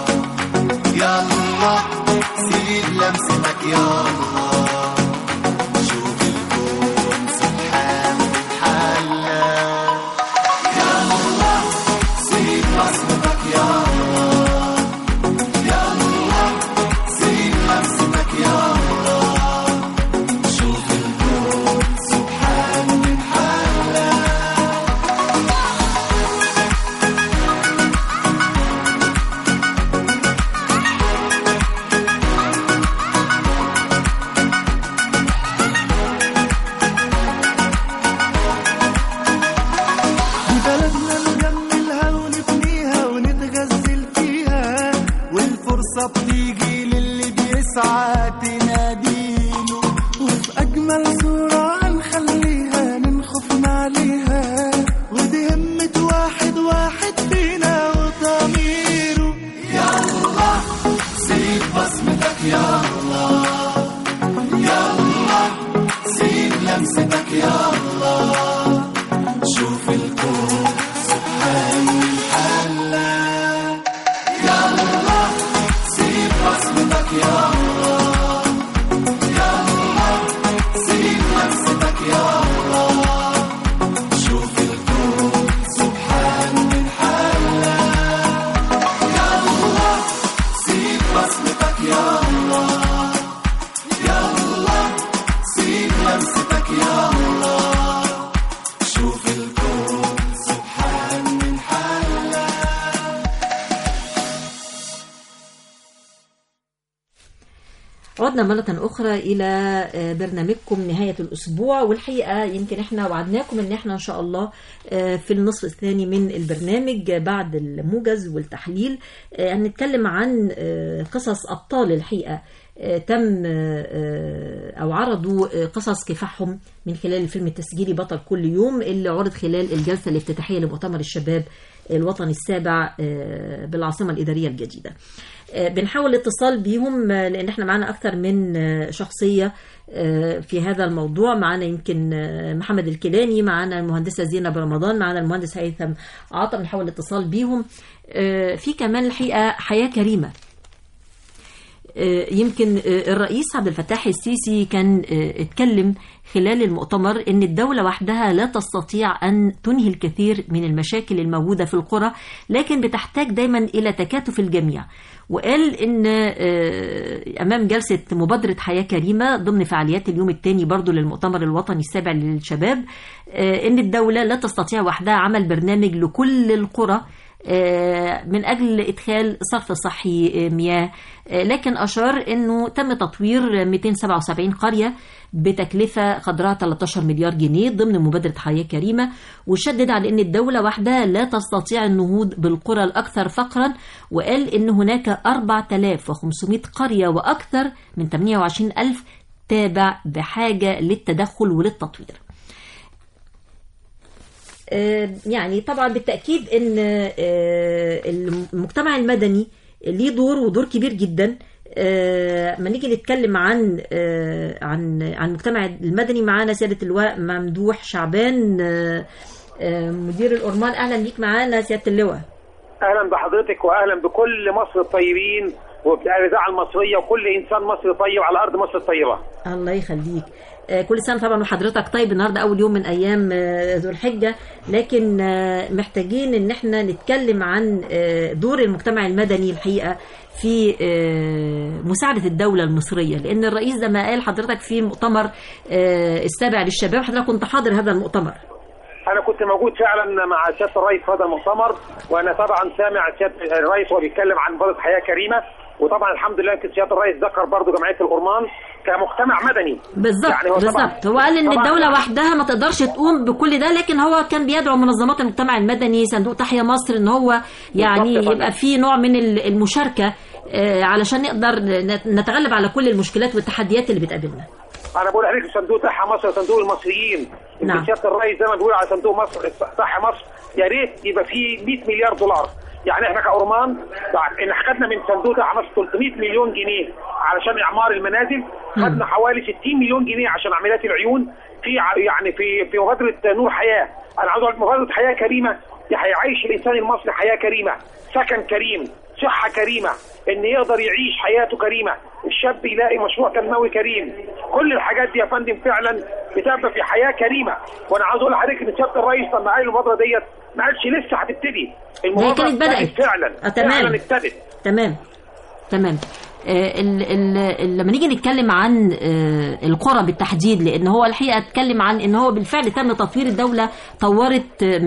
يلا سيب لمستك يلا شوف الكون سبحان حلا يلا سيب بصمتك يلا يلا سيب لمستك يلا شوف الكون سبحان حلا عدنا مرة أخرى إلى آه، برنامجكم نهاية الأسبوع والحقيقة يمكن إحنا وعدناكم إن إحنا إن شاء الله آه، في النصف الثاني من البرنامج آه، بعد الموجز والتحليل آه، هنتكلم عن آه، قصص أبطال الحقيقة آه، تم آه، آه، أو عرضوا آه، قصص كفاحهم من خلال الفيلم التسجيلي بطل كل يوم اللي عرض خلال الجلسة الافتتاحية لمؤتمر الشباب الوطني السابع آه، بالعاصمة الإدارية الجديدة آه، بنحاول الاتصال بيهم آه، لأن احنا معانا أكثر من آه، شخصية آه، في هذا الموضوع معانا يمكن آه، محمد الكيلاني معانا المهندسة زينب رمضان معانا المهندس هيثم عاطف بنحاول الاتصال بيهم آه، في كمان الحقيقة حياة كريمة آه، يمكن آه، الرئيس عبد الفتاح السيسي كان آه، اتكلم خلال المؤتمر ان الدولة وحدها لا تستطيع ان تنهي الكثير من المشاكل الموجودة في القرى لكن بتحتاج دايما الى تكاتف الجميع وقال ان آه، امام جلسة مبادرة حياة كريمة ضمن فعاليات اليوم الثاني برضو للمؤتمر الوطني السابع للشباب آه، ان الدولة لا تستطيع وحدها عمل برنامج لكل القرى آه، من أجل إدخال صرف صحي آه، مياه آه، لكن أشار أنه تم تطوير 277 قرية بتكلفة قدرها 13 مليار جنيه ضمن مبادرة حياة كريمة وشدد على أن الدولة وحدها لا تستطيع النهوض بالقرى الأكثر فقرا وقال أن هناك 4500 قرية وأكثر من 28 ألف تابع بحاجة للتدخل وللتطوير آه، يعني طبعا بالتأكيد أن آه، المجتمع المدني ليه دور ودور كبير جدا آه، ما نيجي نتكلم عن آه، عن عن المجتمع المدني معانا سيادة اللواء ممدوح شعبان آه، آه، مدير الأورمان أهلا بيك معانا سيادة اللواء اهلا بحضرتك واهلا بكل مصر الطيبين وبالاذاعه المصريه وكل انسان مصري طيب على ارض مصر الطيبه الله يخليك آه، كل سنة طبعا وحضرتك طيب النهاردة أول يوم من أيام آه، ذو الحجة لكن آه، محتاجين إن احنا نتكلم عن آه، دور المجتمع المدني الحقيقة في آه، مساعدة الدولة المصرية لأن الرئيس زي ما قال حضرتك في مؤتمر آه، السابع للشباب حضرتك كنت حاضر هذا المؤتمر انا كنت موجود فعلا مع سياده الرئيس في هذا المؤتمر وانا طبعا سامع سياده الرئيس وهو بيتكلم عن مبادره حياه كريمه وطبعا الحمد لله يمكن سياده الرئيس ذكر برضه جمعيه الأورمان كمجتمع مدني بالظبط يعني هو طبعاً- بالظبط هو قال ان طبعاً- الدوله وحدها ما تقدرش تقوم بكل ده لكن هو كان بيدعو منظمات المجتمع المدني صندوق تحيا مصر ان هو يعني بالظبط يا يبقى فندم. في نوع من ال- المشاركه آه، علشان نقدر نت- نتغلب على كل المشكلات والتحديات اللي بتقابلنا انا بقول عليك صندوق تحيا مصر صندوق المصريين نعم. يمكن سياده الرئيس زي ما بيقول على صندوق مصر تحيا مصر يا ريت يبقى فيه 100 مليار دولار يعني احنا كأورمان ان خدنا من صندوق تحيا مصر 300 مليون جنيه علشان اعمار المنازل خدنا حوالي 60 مليون جنيه عشان عمليات العيون في ع- يعني في في مبادره نور حياه انا عاوز اقول مبادره حياه كريمه دي هيعيش الانسان المصري حياه كريمه سكن كريم صحه كريمه ان يقدر يعيش حياته كريمه الشاب يلاقي مشروع تنموي كريم كل الحاجات دي يا فندم فعلا بتبقى في حياه كريمه وانا عاوز اقول لحضرتك ان سياده الرئيس لما قال المبادره ديت ما قالش لسه هتبتدي هي كانت بدأت. فعلا آه، تمام. فعلا ابتدت تمام تمام آه، ال ال لما نيجي نتكلم عن آه، القرى بالتحديد لان هو الحقيقه اتكلم عن ان هو بالفعل تم تطوير الدوله طورت آه،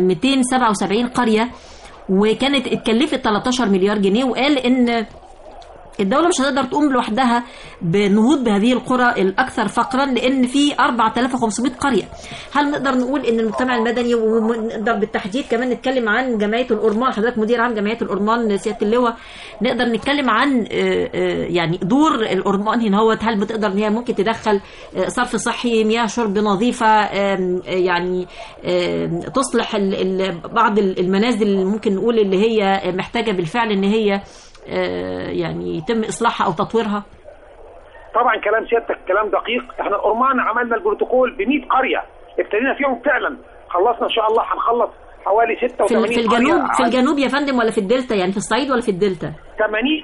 277 قريه وكانت اتكلفت 13 مليار جنيه وقال ان الدولة مش هتقدر تقوم لوحدها بنهوض بهذه القرى الأكثر فقرا لأن في 4500 قرية هل نقدر نقول أن المجتمع المدني ونقدر بالتحديد كمان نتكلم عن جمعية الأورمان حضرتك مدير عام جمعية الأورمان سيادة اللواء نقدر نتكلم عن آه، آه، يعني دور الأورمان هنا هو هل بتقدر أن هي ممكن تدخل آه، صرف صحي مياه شرب نظيفة آم، آه، يعني آم، تصلح ال- ال- بعض المنازل اللي ممكن نقول اللي هي محتاجة بالفعل أن هي آه، يعني يتم اصلاحها او تطويرها طبعا كلام سيادتك كلام دقيق احنا الأورمان عملنا البروتوكول ب 100 قريه ابتدينا فيهم فعلا خلصنا ان شاء الله هنخلص حوالي في, 86 ال- في الجنوب قرية. في الجنوب يا فندم ولا في الدلتا يعني في الصعيد ولا في الدلتا 80%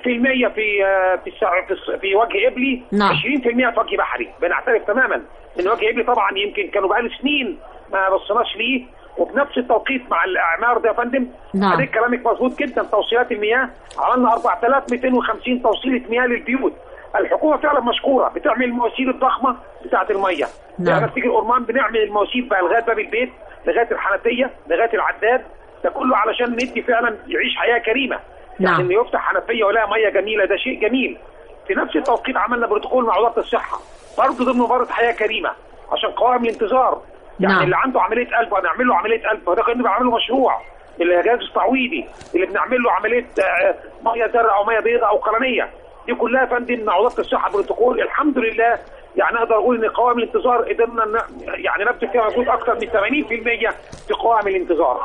في آه، في السع- في الس- في وجه قبلي نعم. 20% في وجه بحري بنعترف تماما ان وجه قبلي طبعا يمكن كانوا بقالي سنين ما بصيناش ليه وفي نفس التوقيت مع الاعمار ده يا فندم نعم. حضرتك كلامك مظبوط جدا توصيلات المياه عملنا 4250 توصيله مياه للبيوت الحكومه فعلا مشكوره بتعمل المواسير الضخمه بتاعه الميه نعم. احنا بتيجي الأورمان بنعمل المواسير بقى لغايه باب البيت لغايه الحنفيه لغايه العداد ده كله علشان ندي فعلا يعيش حياه كريمه نعم. يعني انه يفتح حنفيه ولا ميه جميله ده شيء جميل في نفس التوقيت عملنا بروتوكول مع وزاره الصحه برضه ضمن مبادره حياه كريمه عشان قوائم الانتظار يعني نعم. اللي عنده عمليه قلب هنعمل له عمليه قلب وده كانه بعمل له مشروع الجهاز التعويضي اللي بنعمل له عمليه آه، ميه زرقاء او ميه بيضاء او قرنيه دي كلها يا فندم مع وزاره الصحه بروتوكول الحمد لله يعني اقدر اقول ان قوائم الانتظار قدرنا ن- يعني نبذل فيها مجهود اكثر من 80% في قوائم الانتظار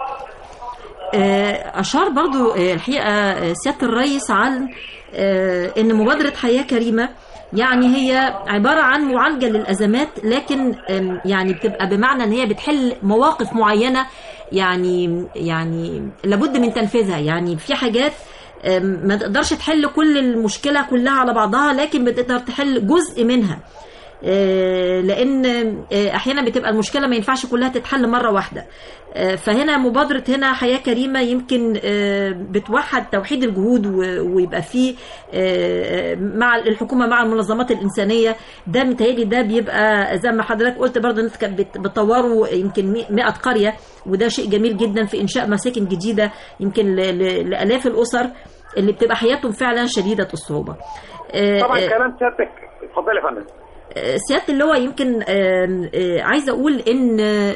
آه، أشار برضو آه، الحقيقة آه، سيادة الرئيس عن آه، أن مبادرة حياة كريمة يعني هي عبارة عن معالجة للأزمات لكن آم، يعني بتبقى بمعنى أن هي بتحل مواقف معينة يعني يعني لابد من تنفيذها يعني في حاجات آم، ما تقدرش تحل كل المشكلة كلها على بعضها لكن بتقدر تحل جزء منها آه، لان آه، احيانا بتبقى المشكله ما ينفعش كلها تتحل مره واحده آه، فهنا مبادره هنا حياه كريمه يمكن آه، بتوحد توحيد الجهود و- ويبقى فيه آه، مع الحكومه مع المنظمات الانسانيه ده متهيألي ده بيبقى زي ما حضرتك قلت برضه انت كانت بت- بتطوروا يمكن 100 قريه وده شيء جميل جدا في انشاء مساكن جديده يمكن ل- ل- لالاف الاسر اللي بتبقى حياتهم فعلا شديده الصعوبه آه، طبعا آه، كلام سيادتك اتفضل يا فندم سياده اللواء يمكن آم، آه، عايزه اقول ان آه،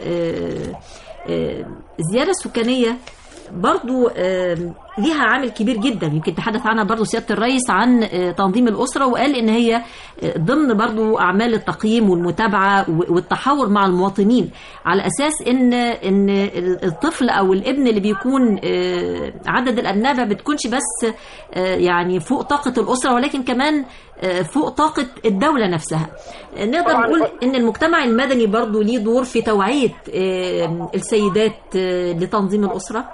آه، الزياده السكانيه برضو آم، ليها عامل كبير جدا يمكن تحدث عنها برضو سياده الرئيس عن آه، تنظيم الاسره وقال ان هي آه، ضمن برضو اعمال التقييم والمتابعه و- والتحاور مع المواطنين على اساس ان ان الطفل او الابن اللي بيكون آه، عدد الابناء ما بتكونش بس آه، يعني فوق طاقه الاسره ولكن كمان آه، فوق طاقه الدوله نفسها آه، نقدر طبعاً. نقول ان المجتمع المدني برضو ليه دور في توعيه آه، السيدات آه، لتنظيم الاسره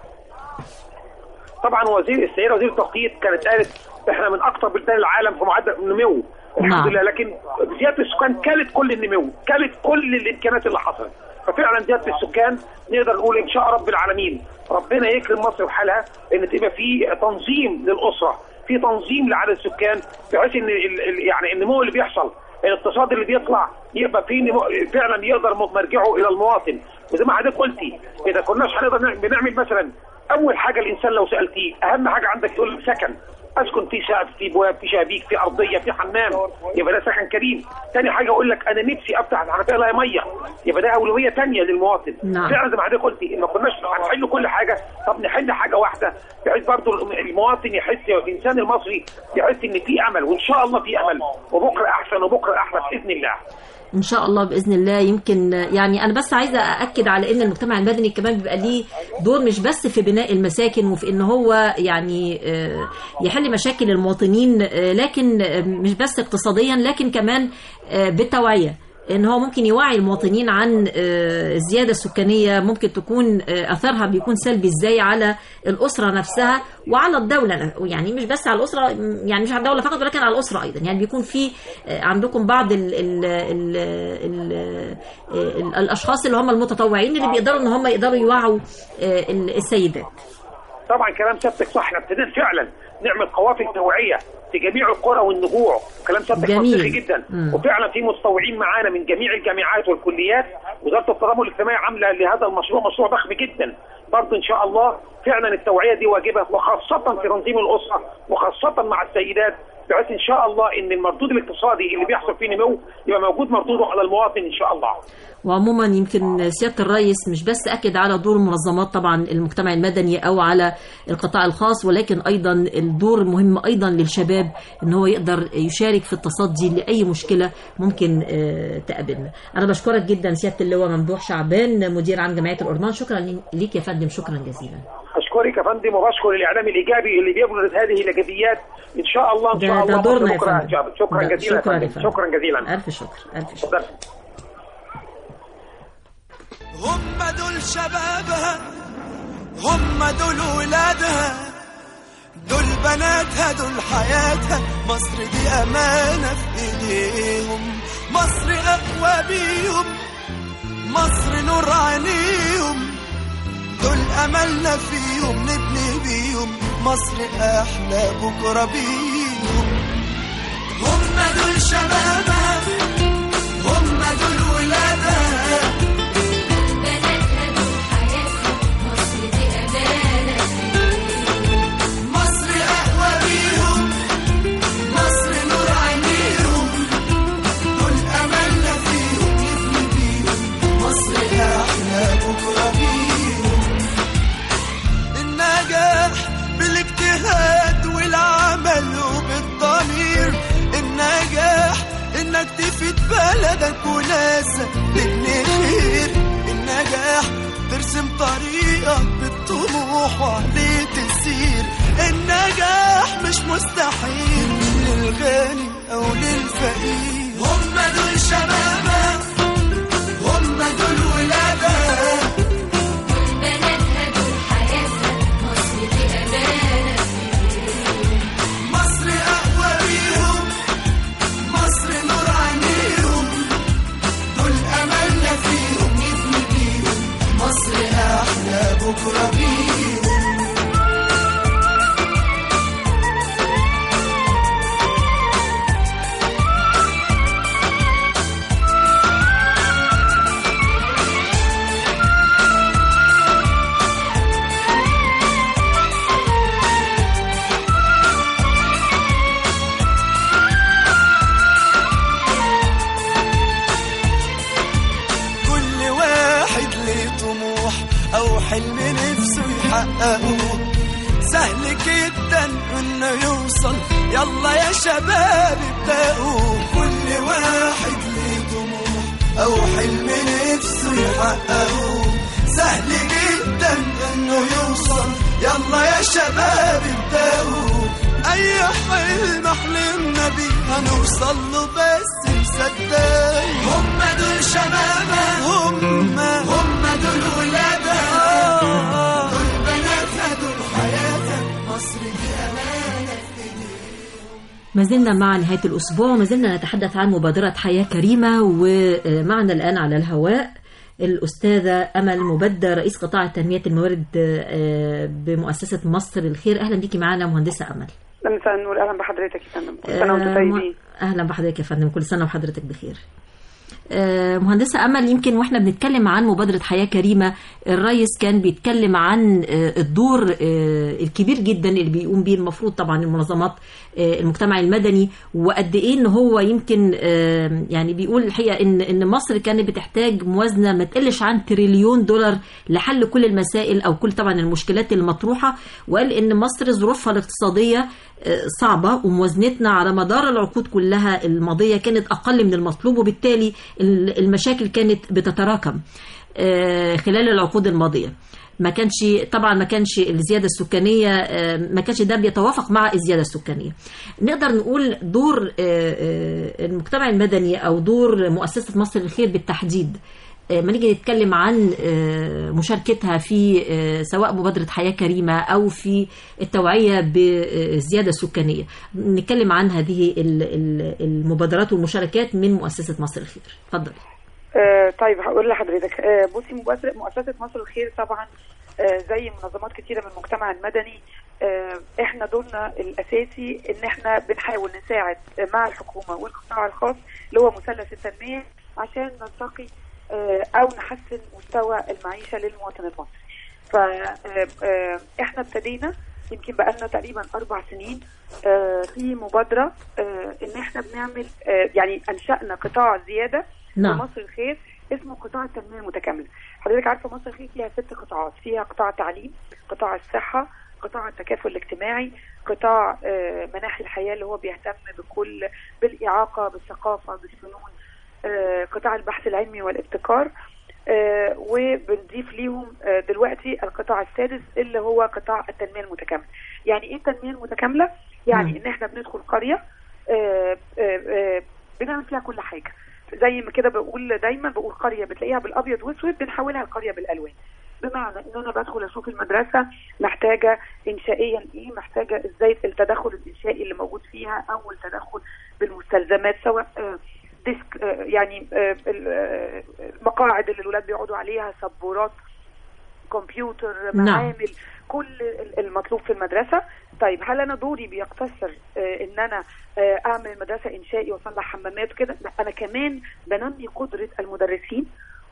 طبعا وزير السيده وزير التخطيط كانت قالت احنا من اكثر بلدان العالم في معدل النمو الحمد نعم. لله لكن زياده السكان كلت كل النمو كلت كل الامكانيات اللي حصلت ففعلا زياده السكان نقدر نقول ان شاء رب العالمين ربنا يكرم مصر بحالها ان تبقى في تنظيم للاسره في تنظيم لعدد السكان بحيث ان ال- ال- يعني النمو اللي بيحصل الاقتصاد اللي بيطلع يبقى فيه نمو فعلا يقدر مرجعه الى المواطن وزي ما حضرتك قلتي اذا كناش هنقدر نعمل- بنعمل مثلا اول حاجه الانسان لو سالتيه اهم حاجه عندك تقول لك سكن اسكن في سقف في بواب في شبابيك في ارضيه في حمام يبقى ده سكن كريم تاني حاجه اقول لك انا نفسي افتح الحنفيه لها ميه يبقى ده اولويه تانية للمواطن نعم. فعلا زي ما حضرتك قلتي ما كناش هنحل كل حاجه طب نحل حاجه واحده بحيث برضو المواطن يحس الانسان المصري يحس ان في امل وان شاء الله في امل وبكره احسن وبكره احلى باذن الله ان شاء الله باذن الله يمكن يعني انا بس عايزه ااكد على ان المجتمع المدني كمان بيبقى ليه دور مش بس في بناء المساكن وفي ان هو يعني آه، يحل مشاكل المواطنين آه، لكن آه، مش بس اقتصاديا لكن كمان آه، بالتوعيه ان هو ممكن يوعي المواطنين عن آه، الزياده السكانيه ممكن تكون آه، اثرها بيكون سلبي ازاي على الاسره نفسها وعلى الدوله يعني مش بس على الاسره يعني مش على الدوله فقط ولكن على الاسره ايضا يعني بيكون في آه، عندكم بعض ال ال ال ال ال الاشخاص اللي هم المتطوعين اللي بيقدروا ان هم يقدروا يوعوا آه، ال- السيدات طبعا كلام سيادتك صح احنا ابتدينا فعلا نعمل قوافل توعيه في جميع القرى والنجوع كلام سيادتك جميل. منطقي جدا مم. وفعلا في متطوعين معانا من جميع الجامعات والكليات وزاره التضامن الاجتماعي عامله لهذا المشروع مشروع ضخم جدا برضه ان شاء الله فعلا التوعيه دي واجبه وخاصه في تنظيم الاسره وخاصه مع السيدات بحيث ان شاء الله ان المردود الاقتصادي اللي بيحصل فيه نمو يبقى موجود مردوده على المواطن ان شاء الله وعموما يمكن سياده الرئيس مش بس اكد على دور المنظمات طبعا المجتمع المدني او على القطاع الخاص ولكن ايضا الدور مهم ايضا للشباب ان هو يقدر يشارك في التصدي لاي مشكله ممكن آه، تقابلنا. انا بشكرك جدا سياده اللواء ممدوح شعبان مدير عام جمعيه الأورمان شكرا ليك يا فندم شكرا جزيلا. اشكرك يا فندم وبشكر الاعلام الايجابي اللي بيبرز هذه الايجابيات ان شاء الله ان ده- شاء ده الله دورنا مصر يا بكره فندم. هتجاب. شكرا ده جزيلا يا شكرا يا فندم. فندم. شكرا جزيلا الف شكر الف شكر. اتفضل. هم دول شبابها هم دول ولادها دول بناتها دول حياتها مصر دي أمانة في إيديهم مصر أقوى بيهم مصر نور عينيهم دول أملنا فيهم نبني بيهم مصر أحلى بكرة بيهم هم دول شبابها هم دول ولادها مصر أقوى بيهم مصر نور وناسة اللي خير النجاح ترسم طريقك بالطموح وعليه تسير النجاح مش مستحيل للغني أو للفقير هم دول شبابك هم دول ولادك بناتها دول حياتها مصر دي أمانة مصر أقوى بيهم مصر نور عينيهم دول أملنا فيهم نبني بيهم مصر أحلى بكرة بيهم كل واحد ليه طموح او حلم نفسه يحققه سهل جدا انه يوصل يلا يا شباب ابدأوا كل واحد ليه طموح او حلم نفسه يحققه سهل جدا انه يوصل يلا يا شباب ابدأوا اي حلم حلمنا بيه هنوصل له بس مصدق هم دول شبابها هم هم دول ولادها دول بناتها دول حياتها مصر دي امانه ما زلنا مع نهاية الأسبوع وما زلنا نتحدث عن مبادرة حياة كريمة ومعنا الآن على الهواء الأستاذة أمل مبدة رئيس قطاع تنمية الموارد آه، بمؤسسة مصر الخير أهلا بيكي معنا مهندسة أمل مساء النور اهلا بحضرتك يا فندم كل سنه وانتم آه، طيبين اهلا بحضرتك يا فندم كل سنه وحضرتك بخير آه، مهندسة أمل يمكن وإحنا بنتكلم عن مبادرة حياة كريمة الرئيس كان بيتكلم عن آه، الدور آه، الكبير جدا اللي بيقوم بيه المفروض طبعا المنظمات آه، المجتمع المدني وقد إيه إن هو يمكن آه، يعني بيقول الحقيقة إن إن مصر كانت بتحتاج موازنة ما تقلش عن تريليون دولار لحل كل المسائل أو كل طبعا المشكلات المطروحة وقال إن مصر ظروفها الاقتصادية آه، صعبة وموازنتنا على مدار العقود كلها الماضية كانت أقل من المطلوب وبالتالي ال- المشاكل كانت بتتراكم آه، خلال العقود الماضية ما كانش طبعا ما كانش الزياده السكانيه آه، ما كانش ده بيتوافق مع الزياده السكانيه نقدر نقول دور آه، آه، المجتمع المدني او دور مؤسسه مصر الخير بالتحديد آه، ما نيجي نتكلم عن آه، مشاركتها في آه، سواء مبادرة حياة كريمة أو في التوعية بالزيادة السكانية نتكلم عن هذه ال- ال- المبادرات والمشاركات من مؤسسة مصر الخير اتفضل آه طيب هقول لحضرتك آه بصي مبادرة مؤسسة مصر الخير طبعا آه زي منظمات كتيرة من المجتمع المدني آه احنا دورنا الاساسي ان احنا بنحاول نساعد آه، مع الحكومة والقطاع الخاص اللي هو مثلث التنمية عشان نرتقي آه او نحسن مستوى المعيشة للمواطن المصري فاحنا ابتدينا يمكن بقالنا تقريبا اربع سنين آه، في مبادره آه، ان احنا بنعمل آه، يعني انشانا قطاع زياده نعم. في مصر الخير اسمه قطاع التنميه المتكامله حضرتك عارفه مصر الخير فيها ست قطاعات فيها قطاع التعليم قطاع الصحه قطاع التكافل الاجتماعي قطاع آه، مناحي الحياه اللي هو بيهتم بكل بالاعاقه بالثقافه بالفنون آه، قطاع البحث العلمي والابتكار آه، وبنضيف ليهم آه، دلوقتي القطاع السادس اللي هو قطاع التنميه المتكامله. يعني ايه التنميه المتكامله؟ يعني ان احنا بندخل قريه آه، آه، آه، بنعمل فيها كل حاجه. زي ما كده بقول دايما بقول قريه بتلاقيها بالابيض واسود بنحولها لقريه بالالوان. بمعنى ان انا بدخل اشوف المدرسه محتاجه انشائيا ايه محتاجه ازاي التدخل الانشائي اللي موجود فيها او التدخل بالمستلزمات سواء آه، ديسك آه، يعني آه، ال- آه، المقاعد اللي الولاد بيقعدوا عليها سبورات كمبيوتر نعم. معامل كل ال- المطلوب في المدرسه طيب هل انا دوري بيقتصر آه، ان انا آه، اعمل مدرسه انشائي واصلح حمامات وكده لا انا كمان بنمي قدره المدرسين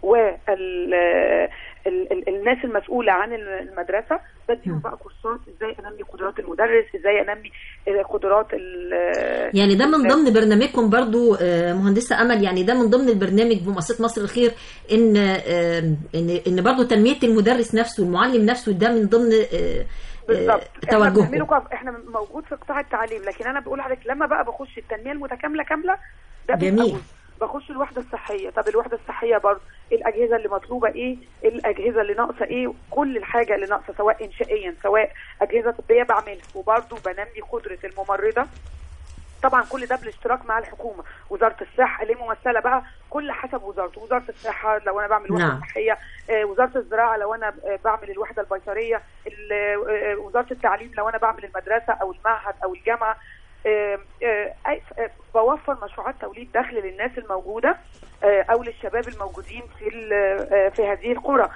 والناس المسؤوله عن المدرسه بديهم بقى كورسات ازاي انمي قدرات المدرس ازاي انمي آه، قدرات ال- يعني ده من ضمن برنامجكم برضو آه، مهندسة أمل يعني ده من ضمن البرنامج بمؤسسة مصر الخير إن آه، إن إن برضو تنمية المدرس نفسه المعلم نفسه ده من ضمن آه، بالظبط آه، احنا بنعمله توجهكم كف- احنا موجود في قطاع التعليم لكن انا بقول لحضرتك لما بقى بخش التنميه المتكامله كامله ده بيبقى جميل. جزء. بخش الوحده الصحيه طب الوحده الصحيه برضه الاجهزه اللي مطلوبه ايه الاجهزه اللي ناقصه ايه كل الحاجه اللي ناقصه سواء انشائيا سواء اجهزه طبيه بعملها وبرضه بنمي قدره الممرضه طبعا كل ده بالاشتراك مع الحكومه وزاره الصحه اللي ممثله بقى كل حسب وزارته وزاره الصحه لو انا بعمل وحده نعم. صحيه آه، وزاره الزراعه لو انا آه، بعمل الوحده البيطريه ال- آه، وزاره التعليم لو انا بعمل المدرسه او المعهد او الجامعه آه، آه، أي- آه، بوفر مشروعات توليد دخل للناس الموجوده آه، او للشباب الموجودين في ال- آه، في هذه القرى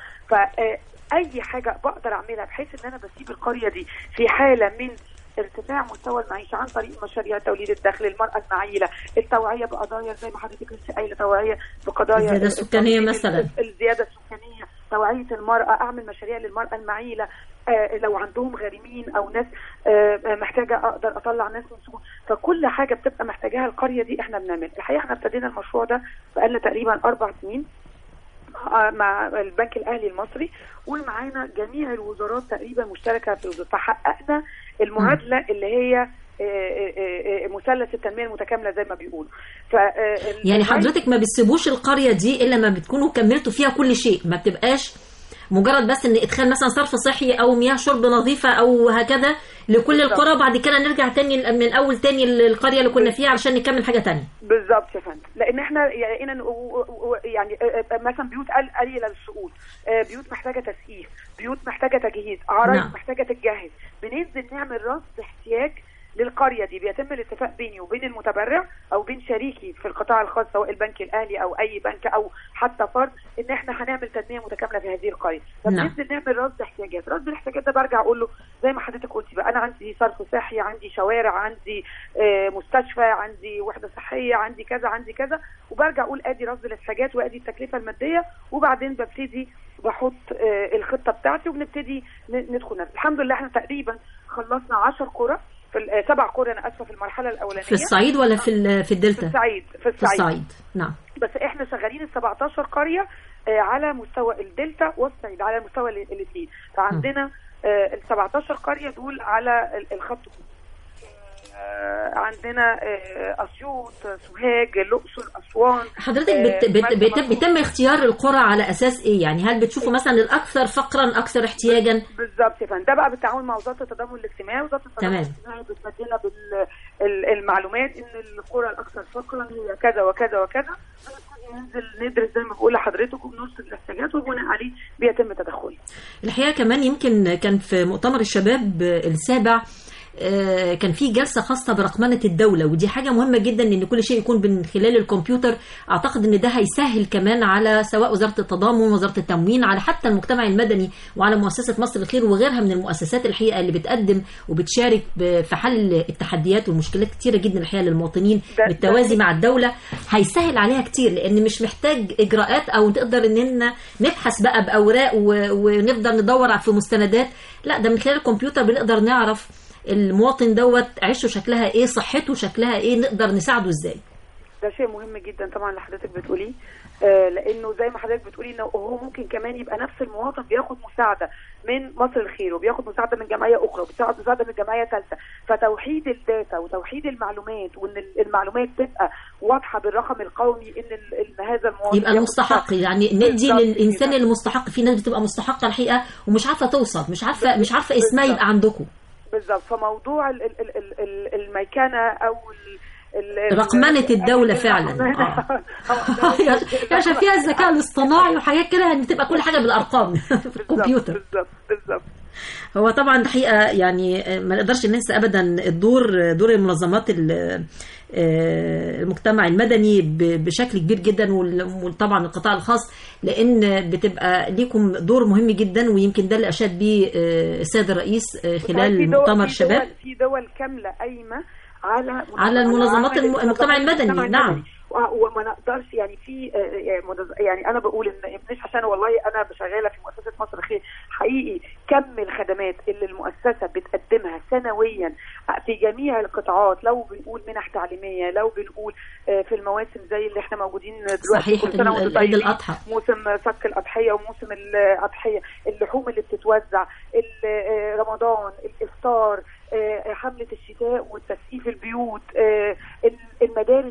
فاي حاجه بقدر اعملها بحيث ان انا بسيب القريه دي في حاله من ارتفاع مستوى المعيشه عن طريق مشاريع توليد الدخل المراه المعيله التوعيه بقضايا زي ما حضرتك لسه قايله توعيه بقضايا الزيادة السكانية التنظيم، مثلاً. الزياده السكانيه توعيه المراه اعمل مشاريع للمراه المعيله آه، لو عندهم غارمين او ناس آه، آه، محتاجه اقدر اطلع ناس من سجون فكل حاجه بتبقى محتاجاها القريه دي احنا بنعمل الحقيقه احنا ابتدينا المشروع ده بقالنا تقريبا اربع سنين مع- مع البنك الاهلي المصري ومعانا جميع الوزارات تقريبا مشتركه في الوزارة. فحققنا المعادله اللي هي آه، آه، آه، مثلث التنميه المتكامله زي ما بيقولوا ف آه، يعني الهاي- حضرتك ما بتسيبوش القريه دي الا ما بتكونوا كملتوا فيها كل شيء ما بتبقاش مجرد بس ان ادخال مثلا صرف صحي او مياه شرب نظيفه او هكذا لكل بالظبط. القرى وبعد كده نرجع تاني من الاول تاني للقريه اللي كنا فيها علشان نكمل حاجه تانية بالظبط يا فندم لان احنا لقينا إن- و- و- يعني آه، آه، مثلا بيوت قل- قليله للسقوط آه، بيوت محتاجه تسقيف بيوت محتاجه تجهيز عرايس نعم. محتاجه تتجهز بننزل نعمل رصد احتياج للقريه دي بيتم الاتفاق بيني وبين المتبرع او بين شريكي في القطاع الخاص سواء البنك الاهلي او اي بنك او حتى فرد ان احنا هنعمل تنميه متكامله في هذه القريه نعم. فبننزل نعمل رصد احتياجات رصد الاحتياجات ده برجع اقول له زي ما حضرتك قلتي بقى انا عندي صرف صحي عندي شوارع عندي آه، مستشفى عندي وحده صحيه عندي كذا عندي كذا وبرجع اقول ادي رصد الاحتياجات وادي التكلفه الماديه وبعدين ببتدي بحط آه، الخطه بتاعتي وبنبتدي ن- ندخل نفس الحمد لله احنا تقريبا خلصنا 10 قرى في ال- آه، سبع قرى انا اسفه في المرحله الاولانيه في الصعيد ولا في ال- في في الدلتا الصعيد في في الصعيد, الصعيد نعم بس احنا شغالين ال 17 قريه آه، على مستوى الدلتا والصعيد على مستوى الاثنين فعندنا ال 17 قريه دول على ال- الخط آه، عندنا آه، اسيوط سوهاج الاقصر اسوان حضرتك آه، بت بت مرسى بت مطروح. بيتم اختيار القرى على اساس ايه يعني هل بتشوفوا مثلا الاكثر فقرا اكثر احتياجا بالظبط يا فندم ده بقى بالتعاون مع وزاره التضامن الاجتماعي وزاره التضامن تمام. الاجتماعي بتمدنا بالمعلومات ان القرى الاكثر فقرا هي كذا وكذا وكذا ننزل ندرس زي ما بقول لحضرتك وبنرصد الاحتياجات وبناء عليه بيتم تدخلي الحقيقه كمان يمكن كان في مؤتمر الشباب السابع آه، كان في جلسه خاصه برقمنه الدوله ودي حاجه مهمه جدا ان كل شيء يكون من خلال الكمبيوتر اعتقد ان ده هيسهل كمان على سواء وزاره التضامن وزاره التموين على حتى المجتمع المدني وعلى مؤسسه مصر الخير وغيرها من المؤسسات الحقيقه اللي بتقدم وبتشارك ب- في حل التحديات والمشكلات كتيره جدا الحقيقه للمواطنين ده- بالتوازي مع الدوله هيسهل عليها كتير لان مش محتاج اجراءات او نقدر اننا نبحث بقى باوراق و- ونفضل ندور في مستندات لا ده من خلال الكمبيوتر بنقدر نعرف المواطن دوت عيشه شكلها ايه صحته شكلها ايه نقدر نساعده ازاي ده شيء مهم جدا طبعا اللي حضرتك بتقوليه آه، لانه زي ما حضرتك بتقولي انه هو ممكن كمان يبقى نفس المواطن بياخد مساعده من مصر الخير وبياخد مساعده من جمعيه اخرى وبياخد مساعده من جمعيه ثالثه فتوحيد الداتا وتوحيد المعلومات وان ال- المعلومات تبقى واضحه بالرقم القومي ان ال- ان هذا المواطن يبقى ياخد المستحق يعني ندي بالظبط للانسان كده. المستحق في ناس بتبقى مستحقه الحقيقه ومش عارفه توصل مش عارفه مش عارفه اسمها يبقى عندكم بالظبط فموضوع ال- ال- ال- ال- ال- الميكنه او ال- ال- رقمنة الدولة فعلا. الرقمنة. عشان فيها الذكاء الاصطناعي وحاجات كده يعني بتبقى كل حاجه بالارقام في الكمبيوتر بالظبط بالظبط هو طبعا الحقيقه يعني ما نقدرش ننسى ابدا الدور دور المنظمات ال- آه، المجتمع المدني ب- بشكل كبير جدا وال- وطبعا القطاع الخاص لان بتبقى ليكم دور مهم جدا ويمكن ده اللي اشاد به آه، السيد الرئيس آه، في خلال دول- مؤتمر في الشباب دول- في دول كامله قايمه على على المنظمات عمل الم- المجتمع المدني، المجتمع نعم. المدني. و- وما نقدرش يعني في آه، يعني منظ- يعني انا بقول ان مش عشان والله انا شغاله في مؤسسه مصر الخير حقيقي كم الخدمات اللي المؤسسه بتقدمها سنويا في جميع القطاعات لو بنقول منح تعليميه لو بنقول آه، في المواسم زي اللي احنا موجودين دلوقتي صحيح، كل سنة ال- وانتم ال- عيد طيبين. الأضحى. موسم صك الاضحيه وموسم الاضحيه اللحوم اللي بتتوزع ال- آه، رمضان الافطار آه، حمله الشتاء وتسقيف البيوت آه، ال- المدارس اللي بتت-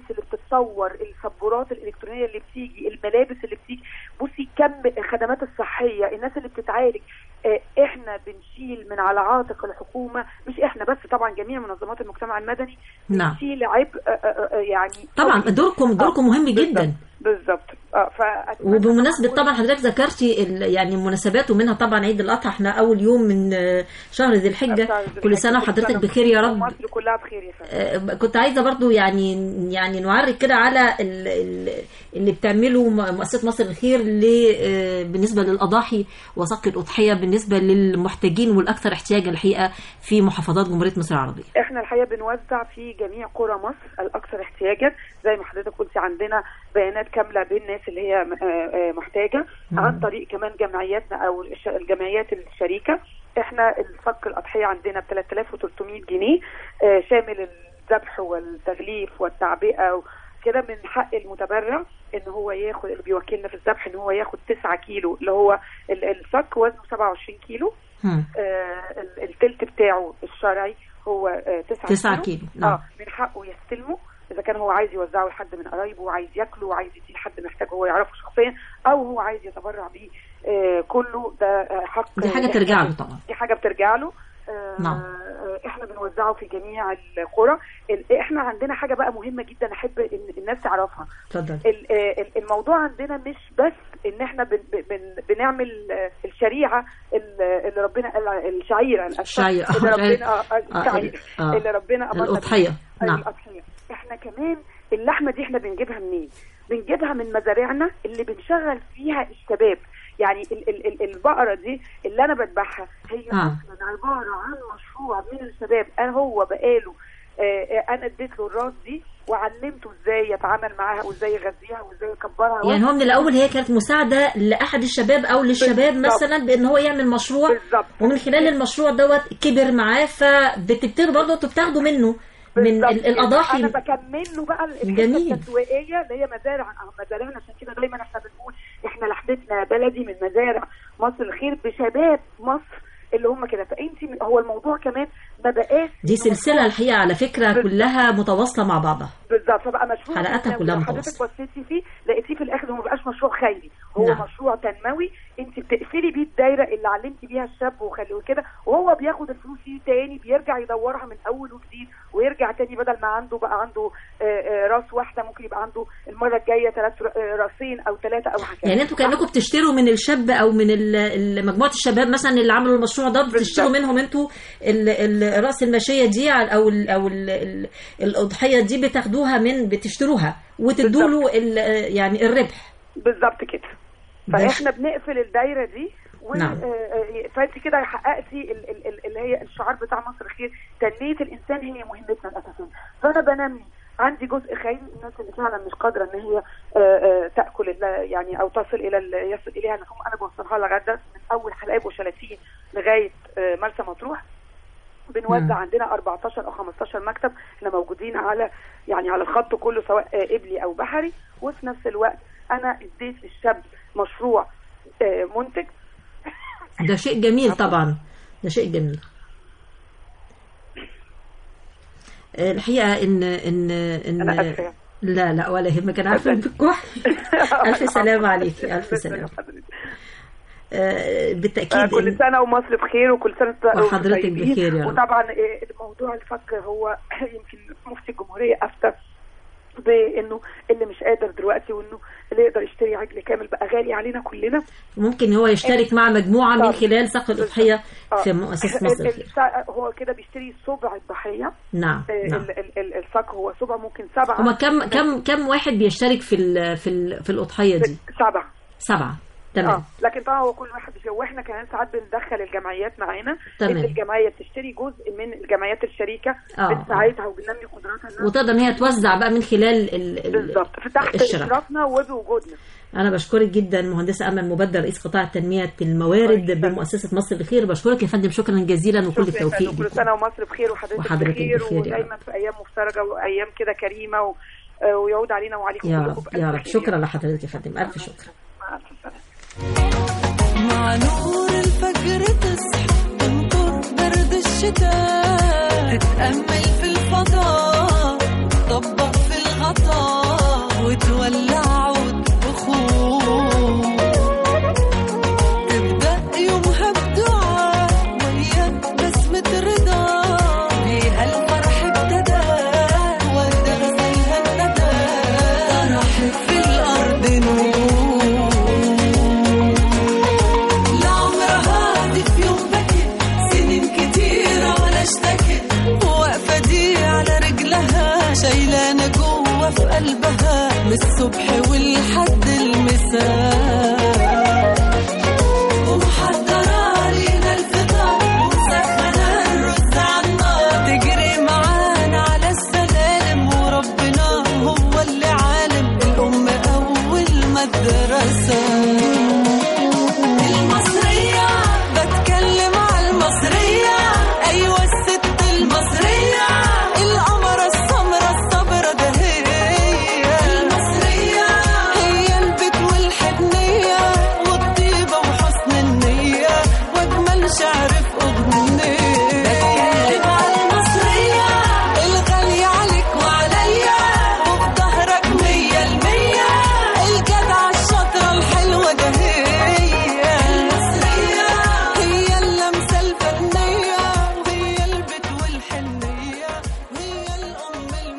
تصور السبورات الالكترونيه اللي بتيجي الملابس اللي بتيجي بصي كم الخدمات الصحيه الناس اللي بتتعالج آه، احنا بنشيل من على عاتق الحكومه مش احنا بس طبعا جميع منظمات المجتمع المدني نعم بنشيل عبء آه، آه، آه، يعني طبعا دوركم دوركم مهم جدا بالظبط اه ف وبمناسبة طبعا حضرتك ذكرتي ال- يعني مناسبات ومنها طبعا عيد الأضحى احنا أول يوم من آه، شهر ذي الحجة كل سنة وحضرتك بخير يا رب مصر كلها بخير يا فندم آه، كنت عايزة برضو يعني يعني نعرج كده على ال- ال- اللي بتعمله م- مؤسسة مصر الخير ل- آه، بالنسبة للأضاحي وصك الأضحية بالنسبة للمحتاجين والأكثر احتياجا الحقيقة في محافظات جمهورية مصر العربية احنا الحقيقه بنوزع في جميع قرى مصر الاكثر احتياجا زي ما حضرتك قلتي عندنا بيانات كامله بالناس اللي هي آه، آه، محتاجه مم. عن طريق كمان جمعياتنا او الش- الجمعيات الشريكه احنا الصك الاضحيه عندنا ب 3300 جنيه آه، شامل الذبح والتغليف والتعبئه و- كده من حق المتبرع ان هو ياخد اللي بيوكلنا في الذبح ان هو ياخد 9 كيلو اللي هو ال- الصك وزنه 27 كيلو هم. آه، ال- التلت بتاعه الشرعي هو آه، 9 تسعة كيلو، نعم. اه من حقه يستلمه اذا كان هو عايز يوزعه لحد من قرايبه وعايز ياكله وعايز يديه لحد محتاج هو يعرفه شخصيا او هو عايز يتبرع بيه آه، كله ده آه، حق دي حاجة ترجع له طبعا دي حاجه بترجع له آه، نعم. آه، احنا بنوزعه في جميع القرى ال- احنا عندنا حاجه بقى مهمه جدا احب ان الناس تعرفها اتفضل ال- آه، ال- الموضوع عندنا مش بس ان احنا بن بن بنعمل آه، الشريعه ال- اللي ربنا قال الشعيره الأسفل الشعيرة. اللي آه، ربنا آه، آه، الشعيرة آه. اللي ربنا أمرنا الأضحية. بيها. نعم. الاضحيه احنا كمان اللحمه دي احنا بنجيبها منين بنجيبها من مزارعنا اللي بنشغل فيها الشباب يعني ال ال ال البقره دي اللي انا بذبحها هي آه. اصلا عباره عن مشروع من الشباب انا هو بقاله آه، آه، انا اديت له الراس دي وعلمته ازاي يتعامل معاها وازاي يغذيها وازاي يكبرها يعني هو من الأول هي كانت مساعدة لأحد الشباب أو للشباب بالظبط. مثلا بأن هو يعمل مشروع ومن خلال المشروع دوت كبر معاه فبتبتدوا برضه انتوا بتاخدوا منه من بالظبط ال- كده. الأضاحي انا بكمل له بقى الحته جميل. التسويقيه اللي هي مزارع أه، مزارعنا عشان كده دايما احنا بنقول احنا لحمتنا بلدي من مزارع مصر الخير بشباب مصر اللي هم كده فانت هو الموضوع كمان ما بقاش دي سلسلة الحقيقة على فكرة كلها متواصلة مع بعضها بالظبط فبقى مشروع حلقاتها تنموي. كلها حضرتك متواصلة. بصيتي فيه لقيتيه في الاخر هو ما بقاش مشروع خيري هو نعم. نعم. مشروع تنموي انت بتقفلي بيه الدايره اللي علمتي بيها الشاب وخليه كده وهو بياخد الفلوس دي تاني بيرجع يدورها من اول وجديد ويرجع تاني بدل ما عنده بقى عنده آه، آه، راس واحده ممكن يبقى عنده المره الجايه ثلاث راسين او ثلاثه او هكذا يعني انتوا كانكم بتشتروا من الشاب او من ال- ال- مجموعه الشباب مثلا اللي عملوا المشروع ده بتشتروا منهم انتوا ال- ال- راس الماشيه دي على- او ال او ال ال الاضحيه دي بتاخدوها من بتشتروها وتدوا له ال- يعني الربح بالظبط كده ده فاحنا بنقفل الدايره دي و... نعم. آه، آه، فانت كده حققتي ال- ال- ال- اللي هي الشعار بتاع مصر خير تنميه الانسان هي مهمتنا الاساسيه فانا بنمي عندي جزء خيري الناس اللي فعلا مش قادره ان هي آه، آه، تاكل ال- يعني او تصل الى ال- يصل اليها اللحوم انا بوصلها لها لغايه من اول حلايب وشلاتين لغايه آه، مرسى مطروح بنوزع مم. عندنا 14 او 15 مكتب احنا موجودين على يعني على الخط كله سواء آه، قبلي او بحري وفي نفس الوقت انا اديت للشاب مشروع آه، منتج ده شيء جميل طبعا ده شيء جميل آه، الحقيقه ان ان ان أنا آسفة. لا لا ولا يهمك انا عارفه انك بتكح الف سلامه عليكي الف سلامه آه، آه، بالتاكيد كل إن- سنه ومصر بخير وكل سنه وأنتم وحضرتك طيبين. بخير يا رب. وطبعا آه، موضوع الفك هو يمكن مفتي الجمهوريه افتى بانه اللي مش قادر دلوقتي وانه اللي يقدر يشتري عجل كامل بقى غالي علينا كلنا ممكن هو يشترك مع مجموعه من طبعا. خلال سقف الاضحيه آه. في مؤسسه مصر ال- الخير السا- هو كده بيشتري صبع الضحيه نعم آه، نعم ال- ال- ال- الصك هو صبع ممكن سبعه هما كم كم كم واحد بيشترك في ال في ال في الاضحيه دي سبعه سبعه تمام اه لكن طبعا هو كل واحد بيشتري واحنا كمان ساعات بندخل الجمعيات معانا تمام. إن الجمعيه بتشتري جزء من الجمعيات الشريكه آه، آه. بنساعدها وبننمي قدراتها إنها وتقدر ان هي توزع بقى من خلال ال- ال- بالظبط تحت الشراكه اشرافنا وبوجودنا انا بشكرك جدا مهندسه امل مبدر رئيس قطاع تنميه الموارد بمؤسسه مصر الخير بشكرك يا فندم شكرا جزيلا وكل التوفيق كل لكم سنه ومصر بخير وحضرتك, وحضرتك بخير, بخير يا ودايما في ايام مفترجه وايام كده كريمه و... آه، ويعود علينا وعليكم يا كلكم رب بألف يا رب خير. شكرا لحضرتك يا فندم الف شكر مع الف سلامه مع نور الفجر تصحى تنطر برد الشتاء تتأمل في الفضاء طبق في الغطاء وتولع عود بخور تبدأ يومها بدعاء ويا بسمة رضا بيها الفرح ابتدى وردة غسلها الندى طرحت في الأرض نور لعمرها دي في يوم بكت سنين كتير على اشتكت واقفة دي على رجلها شايلانة جوه في قلبها من الصبح والحد المساء ومحضرة لينا الفطار ومسخنة الرز على النار تجري معانا على السلالم وربنا هو اللي عالم الأم أول مدرسة المصرية بتكلم على المصرية أيوة الست المصرية القمرة السمرة الصبرة ده هي المصرية هي البيت والحنية والطيبة وحسن النية وأجمل شعر في أغنية بتكلم على المصرية الغالية عليك وعليا وفي ظهرك مية المية الجدعة الشاطرة الحلوة ده هي المصرية هي اللمسة الفنية وهي البيت والحنية وهي الأم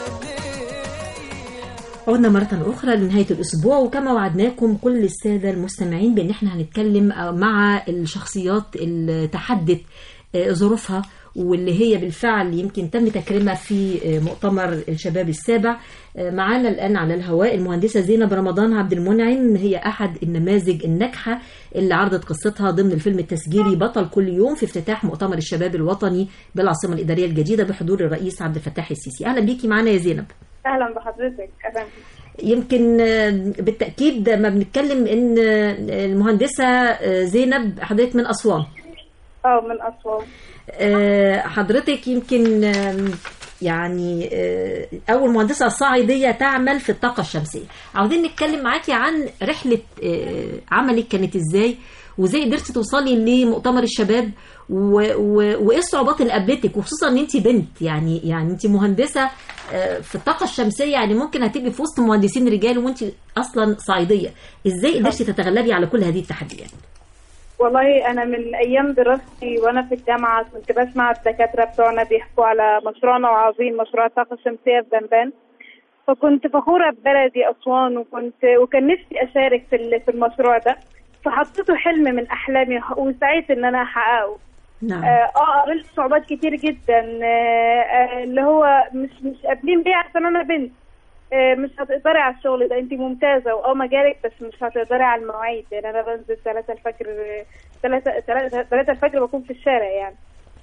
المثالية عدنا مرة أخرى لنهاية الأسبوع وكما وعدناكم كل السادة المستمعين بأن احنا هنتكلم مع الشخصيات اللي تحدت آه، ظروفها واللي هي بالفعل يمكن تم تكريمها في آه، مؤتمر الشباب السابع آه، معانا الآن على الهواء المهندسة زينب رمضان عبد المنعم هي أحد النماذج الناجحة اللي عرضت قصتها ضمن الفيلم التسجيلي بطل كل يوم في افتتاح مؤتمر الشباب الوطني بالعاصمة الإدارية الجديدة بحضور الرئيس عبد الفتاح السيسي أهلا بيكي معانا يا زينب اهلا بحضرتك اهلا يمكن آه، بالتأكيد ما بنتكلم إن آه، المهندسة آه، زينب حضرتك من أسوان اه من اسوان آه، حضرتك يمكن آم، يعني آه، أول مهندسة صاعدية تعمل في الطاقة الشمسية عاوزين نتكلم معاكي عن رحلة آه، عملك كانت إزاي وإزاي قدرتي توصلي لمؤتمر الشباب و- و- وإيه الصعوبات اللي قابلتك وخصوصا إن أنت بنت يعني يعني أنت مهندسة آه، في الطاقة الشمسية يعني ممكن هتبقي في وسط مهندسين رجال وأنت أصلا صعيدية إزاي قدرتي تتغلبي على كل هذه التحديات؟ والله انا من ايام دراستي وانا في الجامعه كنت بسمع الدكاتره بتوعنا بيحكوا على مشروعنا العظيم مشروع الطاقه الشمسيه في دنبان فكنت فخوره ببلدي اسوان وكنت وكان نفسي اشارك في ال- في المشروع ده فحطيته حلم من احلامي وسعيت ان انا احققه نعم اه آه، قابلت صعوبات كتير جدا آه، آه، اللي هو مش مش قابلين بيه عشان انا بنت آه، مش هتقدري على الشغل ده انت ممتازه واه مجالك بس مش هتقدري على المواعيد يعني انا بنزل 3 الفجر 3 3 الفجر بكون في الشارع يعني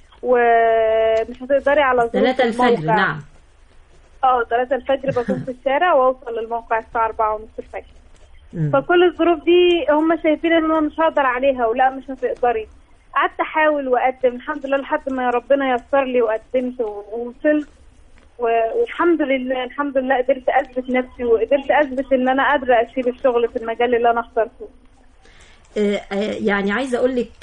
ومش هتقدري على ظروف 3 الفجر الموقع. نعم اه 3 الفجر بكون في الشارع واوصل للموقع الساعه 4 ونص الفجر مم. فكل الظروف دي هم شايفين ان انا مش هقدر عليها ولا مش هتقدري قعدت احاول واقدم الحمد لله لحد ما ربنا يسر لي وقدمت و- ووصلت و- والحمد لله الحمد لله قدرت اثبت نفسي وقدرت اثبت ان انا قادره اسيب الشغل في المجال اللي انا اخترته آه، آه، يعني عايزه اقول لك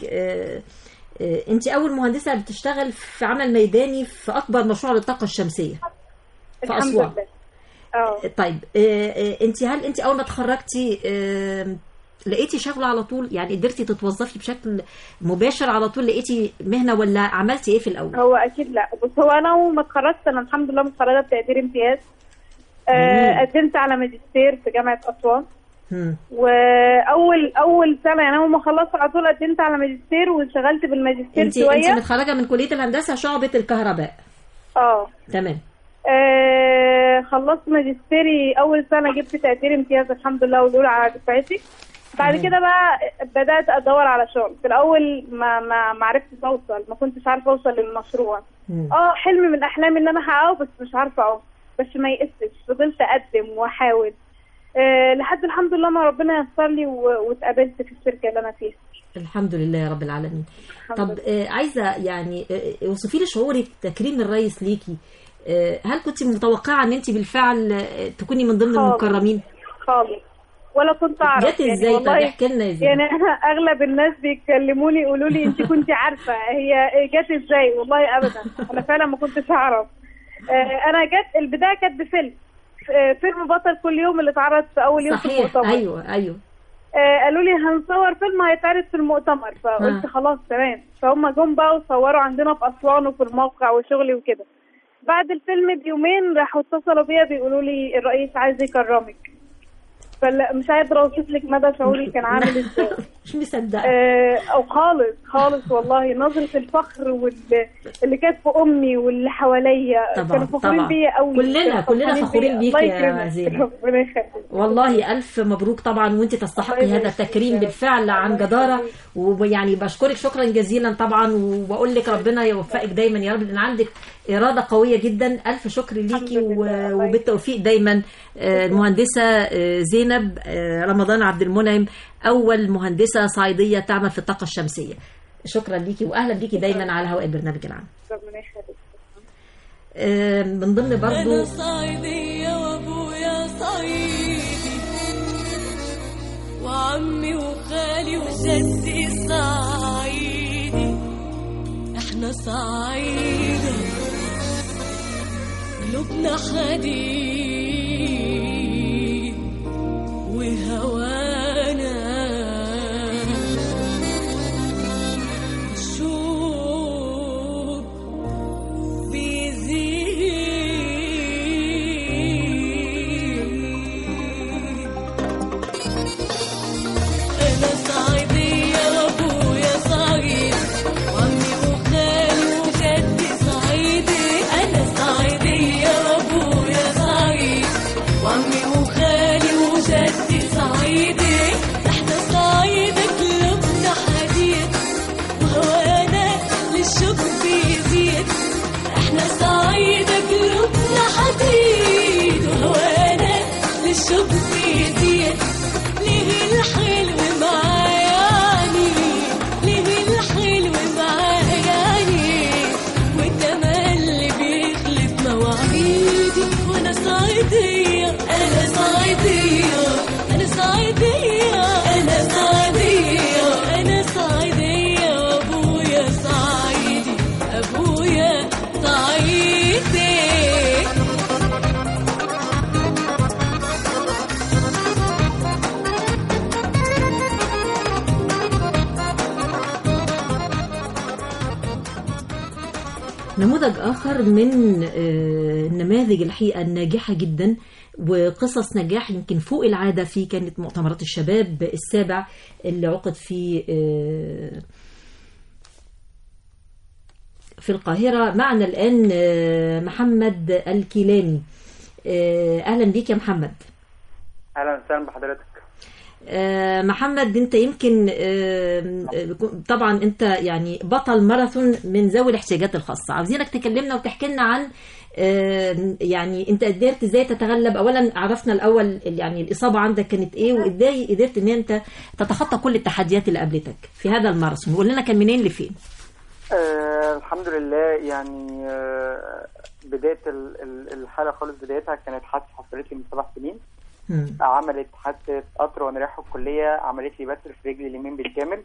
انت اول مهندسه بتشتغل في عمل ميداني في اكبر مشروع للطاقه الشمسيه في الحمد اسوان لله اه طيب انت هل انت اول ما اتخرجتي آه، لقيتي شغل على طول يعني قدرتي تتوظفي بشكل مباشر على طول لقيتي مهنه ولا عملتي ايه في الاول هو اكيد لا بص هو انا اول ما اتخرجت انا الحمد لله متخرجه بتقدير امتياز آه، جميل. قدمت على ماجستير في جامعه اسوان مم. واول اول سنه يعني اول ما خلصت على طول قدمت على ماجستير واشتغلت بالماجستير انت انت شويه متخرجه من كليه الهندسه شعبه الكهرباء اه تمام آه، خلصت ماجستيري اول سنه جبت تقدير امتياز الحمد لله والاولى على دفعتي بعد تمام. كده بقى بدات ادور على شغل في الاول ما ما ما عرفتش اوصل ما كنتش عارفه اوصل للمشروع مم. اه حلم من احلامي ان انا احققه بس مش عارفه اوصل بس ما يئستش فضلت اقدم واحاول آه لحد الحمد لله ما ربنا يسر لي و- واتقابلت في الشركه اللي انا فيها الحمد لله يا رب العالمين الحمد طب آه، عايزه يعني آه، اوصفي لي شعورك تكريم الرئيس ليكي آه، هل كنت متوقعه ان انت بالفعل آه، تكوني من ضمن خالص. المكرمين خالص ولا كنت اعرف جت ازاي طب والله احكي لنا يا زينب يعني انا اغلب الناس بيكلموني يقولوا لي انت كنت عارفه هي جت ازاي والله ابدا انا فعلا ما كنتش اعرف آه، انا جت البدايه كانت بفيلم آه، فيلم بطل كل يوم اللي اتعرض في اول يوم في صحيح المؤتمر ايوه ايوه آه، قالوا لي هنصور فيلم هيتعرض في المؤتمر فقلت آه. خلاص تمام فهم جم بقى وصوروا عندنا في اسوان وفي الموقع وشغلي وكده بعد الفيلم بيومين راحوا اتصلوا بيا بيقولوا لي الرئيس عايز يكرمك فلا مش قادره اوصف لك مدى شعوري كان عامل ازاي مش مصدقه آه، او خالص خالص والله نظره الفخر واللي اللي كانت في امي واللي حواليا طبعاً، كانوا فخورين طبعاً. بيا قوي كلنا- كانوا كلنا فرحانين فخورين بيا. بيك الله يا يكرمك. زينب. ربنا يخليك والله ألف مبروك طبعا وانت تستحقي هذا التكريم بالفعل عن جدارة ويعني بشكرك شكرا جزيلا طبعا وبقول لك ربنا يوفقك دايما يا رب لان عندك إرادة قوية جدا ألف شكر ليكي و- وبالتوفيق دايما آه، المهندسة آه، زينب آه، رمضان عبد المنعم أول مهندسة صعيدية تعمل في الطاقة الشمسية شكرا ليكي وأهلا بيكي دايما على هواء البرنامج العام ربنا يخليك آه، من ضمن برضو أنا صعيدية وأبويا صعيدي وعمي وخالي وجدي صعيدي احنا صعيدة قلوبنا حديد وهوانا شوق بيزيد أنا صعيدية وأبويا صعيد وعمي وخالي وجدي صعيدي أنا صعيدية وأبويا صعيد وعمي وخالي وجدي صعيدي احنا صعيدة قلوبنا حديد وهوانا للشوق بيزيد احنا صعيدة قلوبنا حديد وهوانا للشوق بيزيد ليه الحلو معاياني ليه الحلو معاياني والتملي بيخلف مواعيدي وانا صعيدية انا صعيدية انا صعيدية انا صعيدية انا صعيدية وابويا صعيدي ابويا صعيدي نموذج آخر من آه، النماذج الحقيقة الناجحة جدا وقصص نجاح يمكن فوق العادة في كانت مؤتمرات الشباب السابع اللي عقد في آه، في القاهرة معنا الآن آه، محمد الكيلاني آه، أهلا بيك يا محمد اهلا وسهلا بحضرتك آه، محمد انت يمكن آه، آه، طبعا انت يعني بطل ماراثون من ذوي الاحتياجات الخاصه عاوزينك تكلمنا وتحكي لنا عن آه، يعني انت قدرت ازاي تتغلب اولا عرفنا الاول يعني الاصابه عندك كانت ايه وازاي قدرت ان انت تتخطى كل التحديات اللي قابلتك في هذا الماراثون وقول لنا كان منين لفين آه الحمد لله يعني آه بدايه ال- ال- الحاله خالص بدايتها كانت حادثه حصلت لي من سبع سنين عملت حادثه قطر وانا رايح الكليه عملت لي بتر في رجلي اليمين بالكامل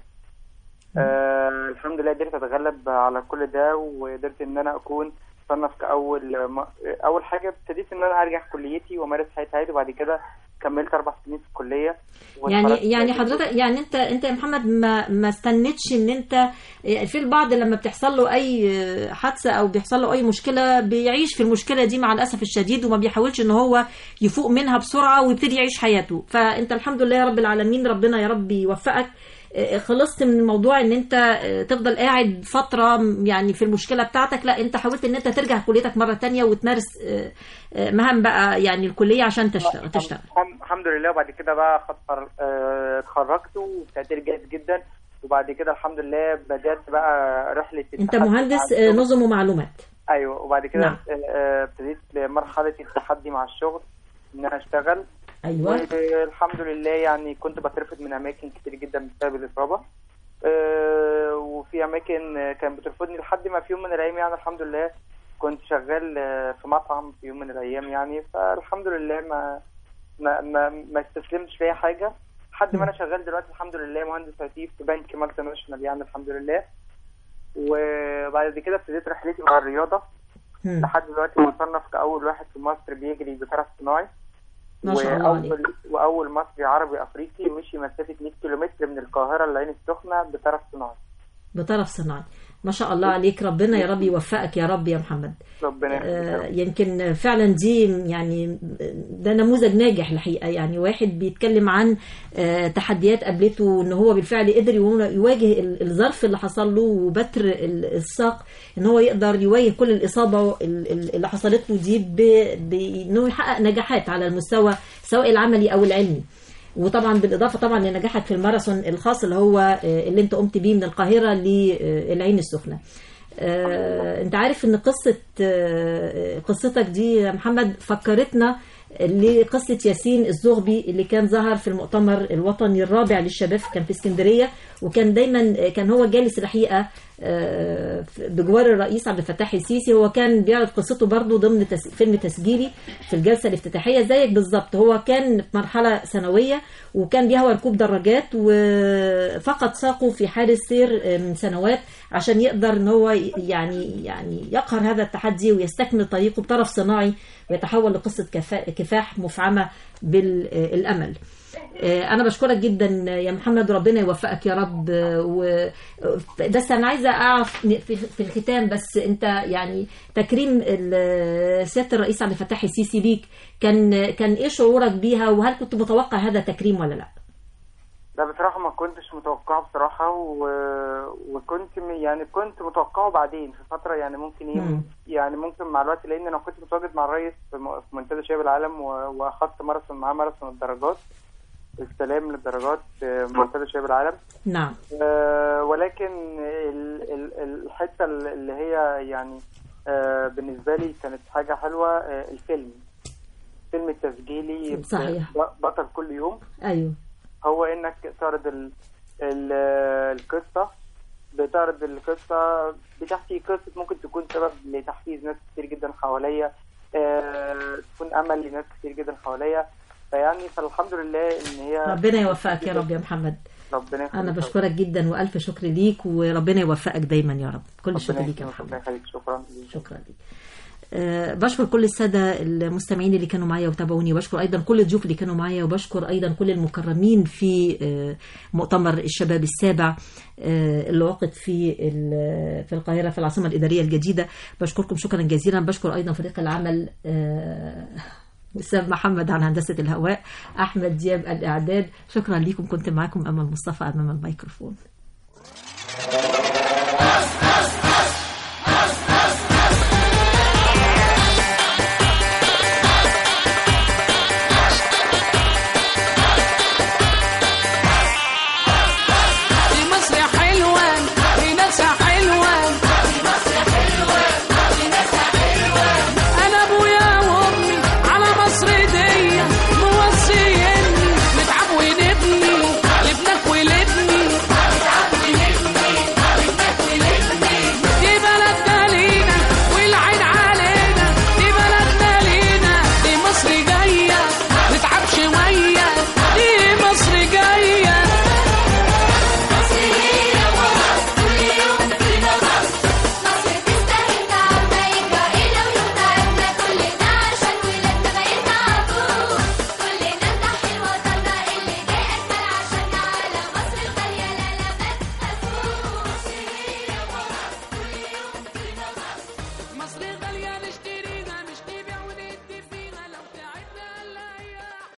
آه الحمد لله قدرت اتغلب على كل ده وقدرت ان انا اكون صنف كاول م- اول حاجه ابتديت ان انا ارجع كليتي وامارس حياتي عادي وبعد كده كملت اربع سنين في الكليه يعني واتخرجت يعني من حضرتك يعني انت انت يا محمد ما ما استنتش ان انت في البعض لما بتحصل له اي حادثه او بيحصل له اي مشكله بيعيش في المشكله دي مع الاسف الشديد وما بيحاولش ان هو يفوق منها بسرعه ويبتدي يعيش حياته فانت الحمد لله يا رب العالمين ربنا يا رب يوفقك اه، خلصت من الموضوع ان انت اه، تفضل قاعد فتره يعني في المشكله بتاعتك لا انت حاولت ان انت ترجع كليتك مره تانية وتمارس اه، اه، مهام بقى يعني الكليه عشان تشتغل تشتغل الحم- الحمد لله وبعد كده بقى خد قرار- آه، اتخرجت وتقدير جيد جدا وبعد كده الحمد لله بدات بقى رحله انت التحدي مهندس مع اه، الشغل. نظم ومعلومات ايوه وبعد كده نعم. آه، ابتديت مرحله التحدي مع الشغل ان انا اشتغل ايوه والحمد لله يعني كنت بترفض من اماكن كتير جدا بسبب الاصابه آه، وفي اماكن آه، كانت بترفضني لحد ما في يوم من الايام يعني الحمد لله كنت شغال آه، في مطعم في يوم من الايام يعني فالحمد لله ما ما ما, ما استسلمتش في اي حاجه لحد ما انا شغال دلوقتي الحمد لله مهندس اي في بنك مالتي ناشونال يعني الحمد لله وبعد كده ابتديت رحلتي مع الرياضه مم. لحد دلوقتي مصنف كأول واحد في مصر بيجري بطرف صناعي ما شاء الله عليك. وأول وأول مصري عربي أفريقي مشي مسافة 100 كيلومتر من القاهرة للعين السخنة بطرف صناعي بطرف صناعي ما شاء الله عليك ربنا يا رب يوفقك يا رب يا محمد ربنا يخليك يا آه، رب. يمكن فعلا دي يعني ده نموذج ناجح الحقيقه يعني واحد بيتكلم عن آه، تحديات قابلته ان هو بالفعل قدر يو- يواجه ال- الظرف اللي حصل له وبتر ال- الساق ان هو يقدر يواجه كل الاصابه ال- ال- اللي حصلت له دي ب- بانه يحقق نجاحات على المستوى سواء العملي او العلمي وطبعا بالاضافه طبعا لنجاحك في الماراثون الخاص اللي هو آه، اللي انت قمت بيه من القاهره للعين السخنه آه، انت عارف ان قصه آه، قصتك دي يا محمد فكرتنا لقصة ياسين الزغبي اللي كان ظهر في المؤتمر الوطني الرابع للشباب كان في اسكندرية وكان دايما كان هو جالس الحقيقة آه، بجوار الرئيس عبد الفتاح السيسي هو كان بيعرض قصته برضه ضمن تس... فيلم تسجيلي في الجلسة الافتتاحية زيك بالظبط هو كان في مرحلة ثانوية وكان بيهوى ركوب دراجات وفقد ساقه في حادث سير آه، من سنوات عشان يقدر ان هو يعني يعني يقهر هذا التحدي ويستكمل طريقه بطرف صناعي ويتحول لقصة كفا- كفاح مفعمة بالأمل آه، أنا بشكرك جدا يا محمد وربنا يوفقك يا رب آه، و بس أنا عايزة أعرف في في الختام بس أنت يعني تكريم ال- سيادة الرئيس عبد الفتاح السيسي ليك كان كان إيه شعورك بيها وهل كنت متوقع هذا التكريم ولا لا؟ لا بصراحة ما كنتش متوقعه بصراحة و... وكنت م... يعني كنت متوقعه بعدين في فترة يعني ممكن ايه مم. يعني ممكن مع الوقت لأن أنا كنت متواجد مع الرئيس في, م... في منتدى شباب العالم و... وأخدت ماراثون معاه ماراثون الدرجات السلام للدرجات في منتدى شباب العالم نعم آه، ولكن ال- ال- الحته اللي هي يعني آه، بالنسبه لي كانت حاجه حلوه آه، الفيلم الفيلم التسجيلي ب- صحيح. ب- بطل كل يوم أيوه هو انك تعرض ال ال القصه بتعرض القصه بتحكي قصه ممكن تكون سبب لتحفيز ناس كتير جدا حواليا آه، تكون امل لناس كتير جدا حواليا فيعني فالحمد لله ان هي ربنا يوفقك يا رب يا محمد ربنا يخليك أنا بشكرك جدا وألف شكر ليك وربنا يوفقك دايما يا رب كل الشكر ربنا ليك يا يخليك، محمد ربنا يخليك شكرا شكرا ليك أه بشكر كل السادة المستمعين اللي كانوا معايا وتابعوني وبشكر أيضا كل الضيوف اللي كانوا معايا وبشكر أيضا كل المكرمين في أه مؤتمر الشباب السابع أه اللي وقت في ال- في القاهرة في العاصمة الإدارية الجديدة بشكركم شكرا جزيلا بشكر أيضا فريق العمل أه أستاذ محمد عن هندسة الهواء أحمد دياب الإعداد شكرا لكم كنت معكم أمل مصطفى أمام الميكروفون أس أس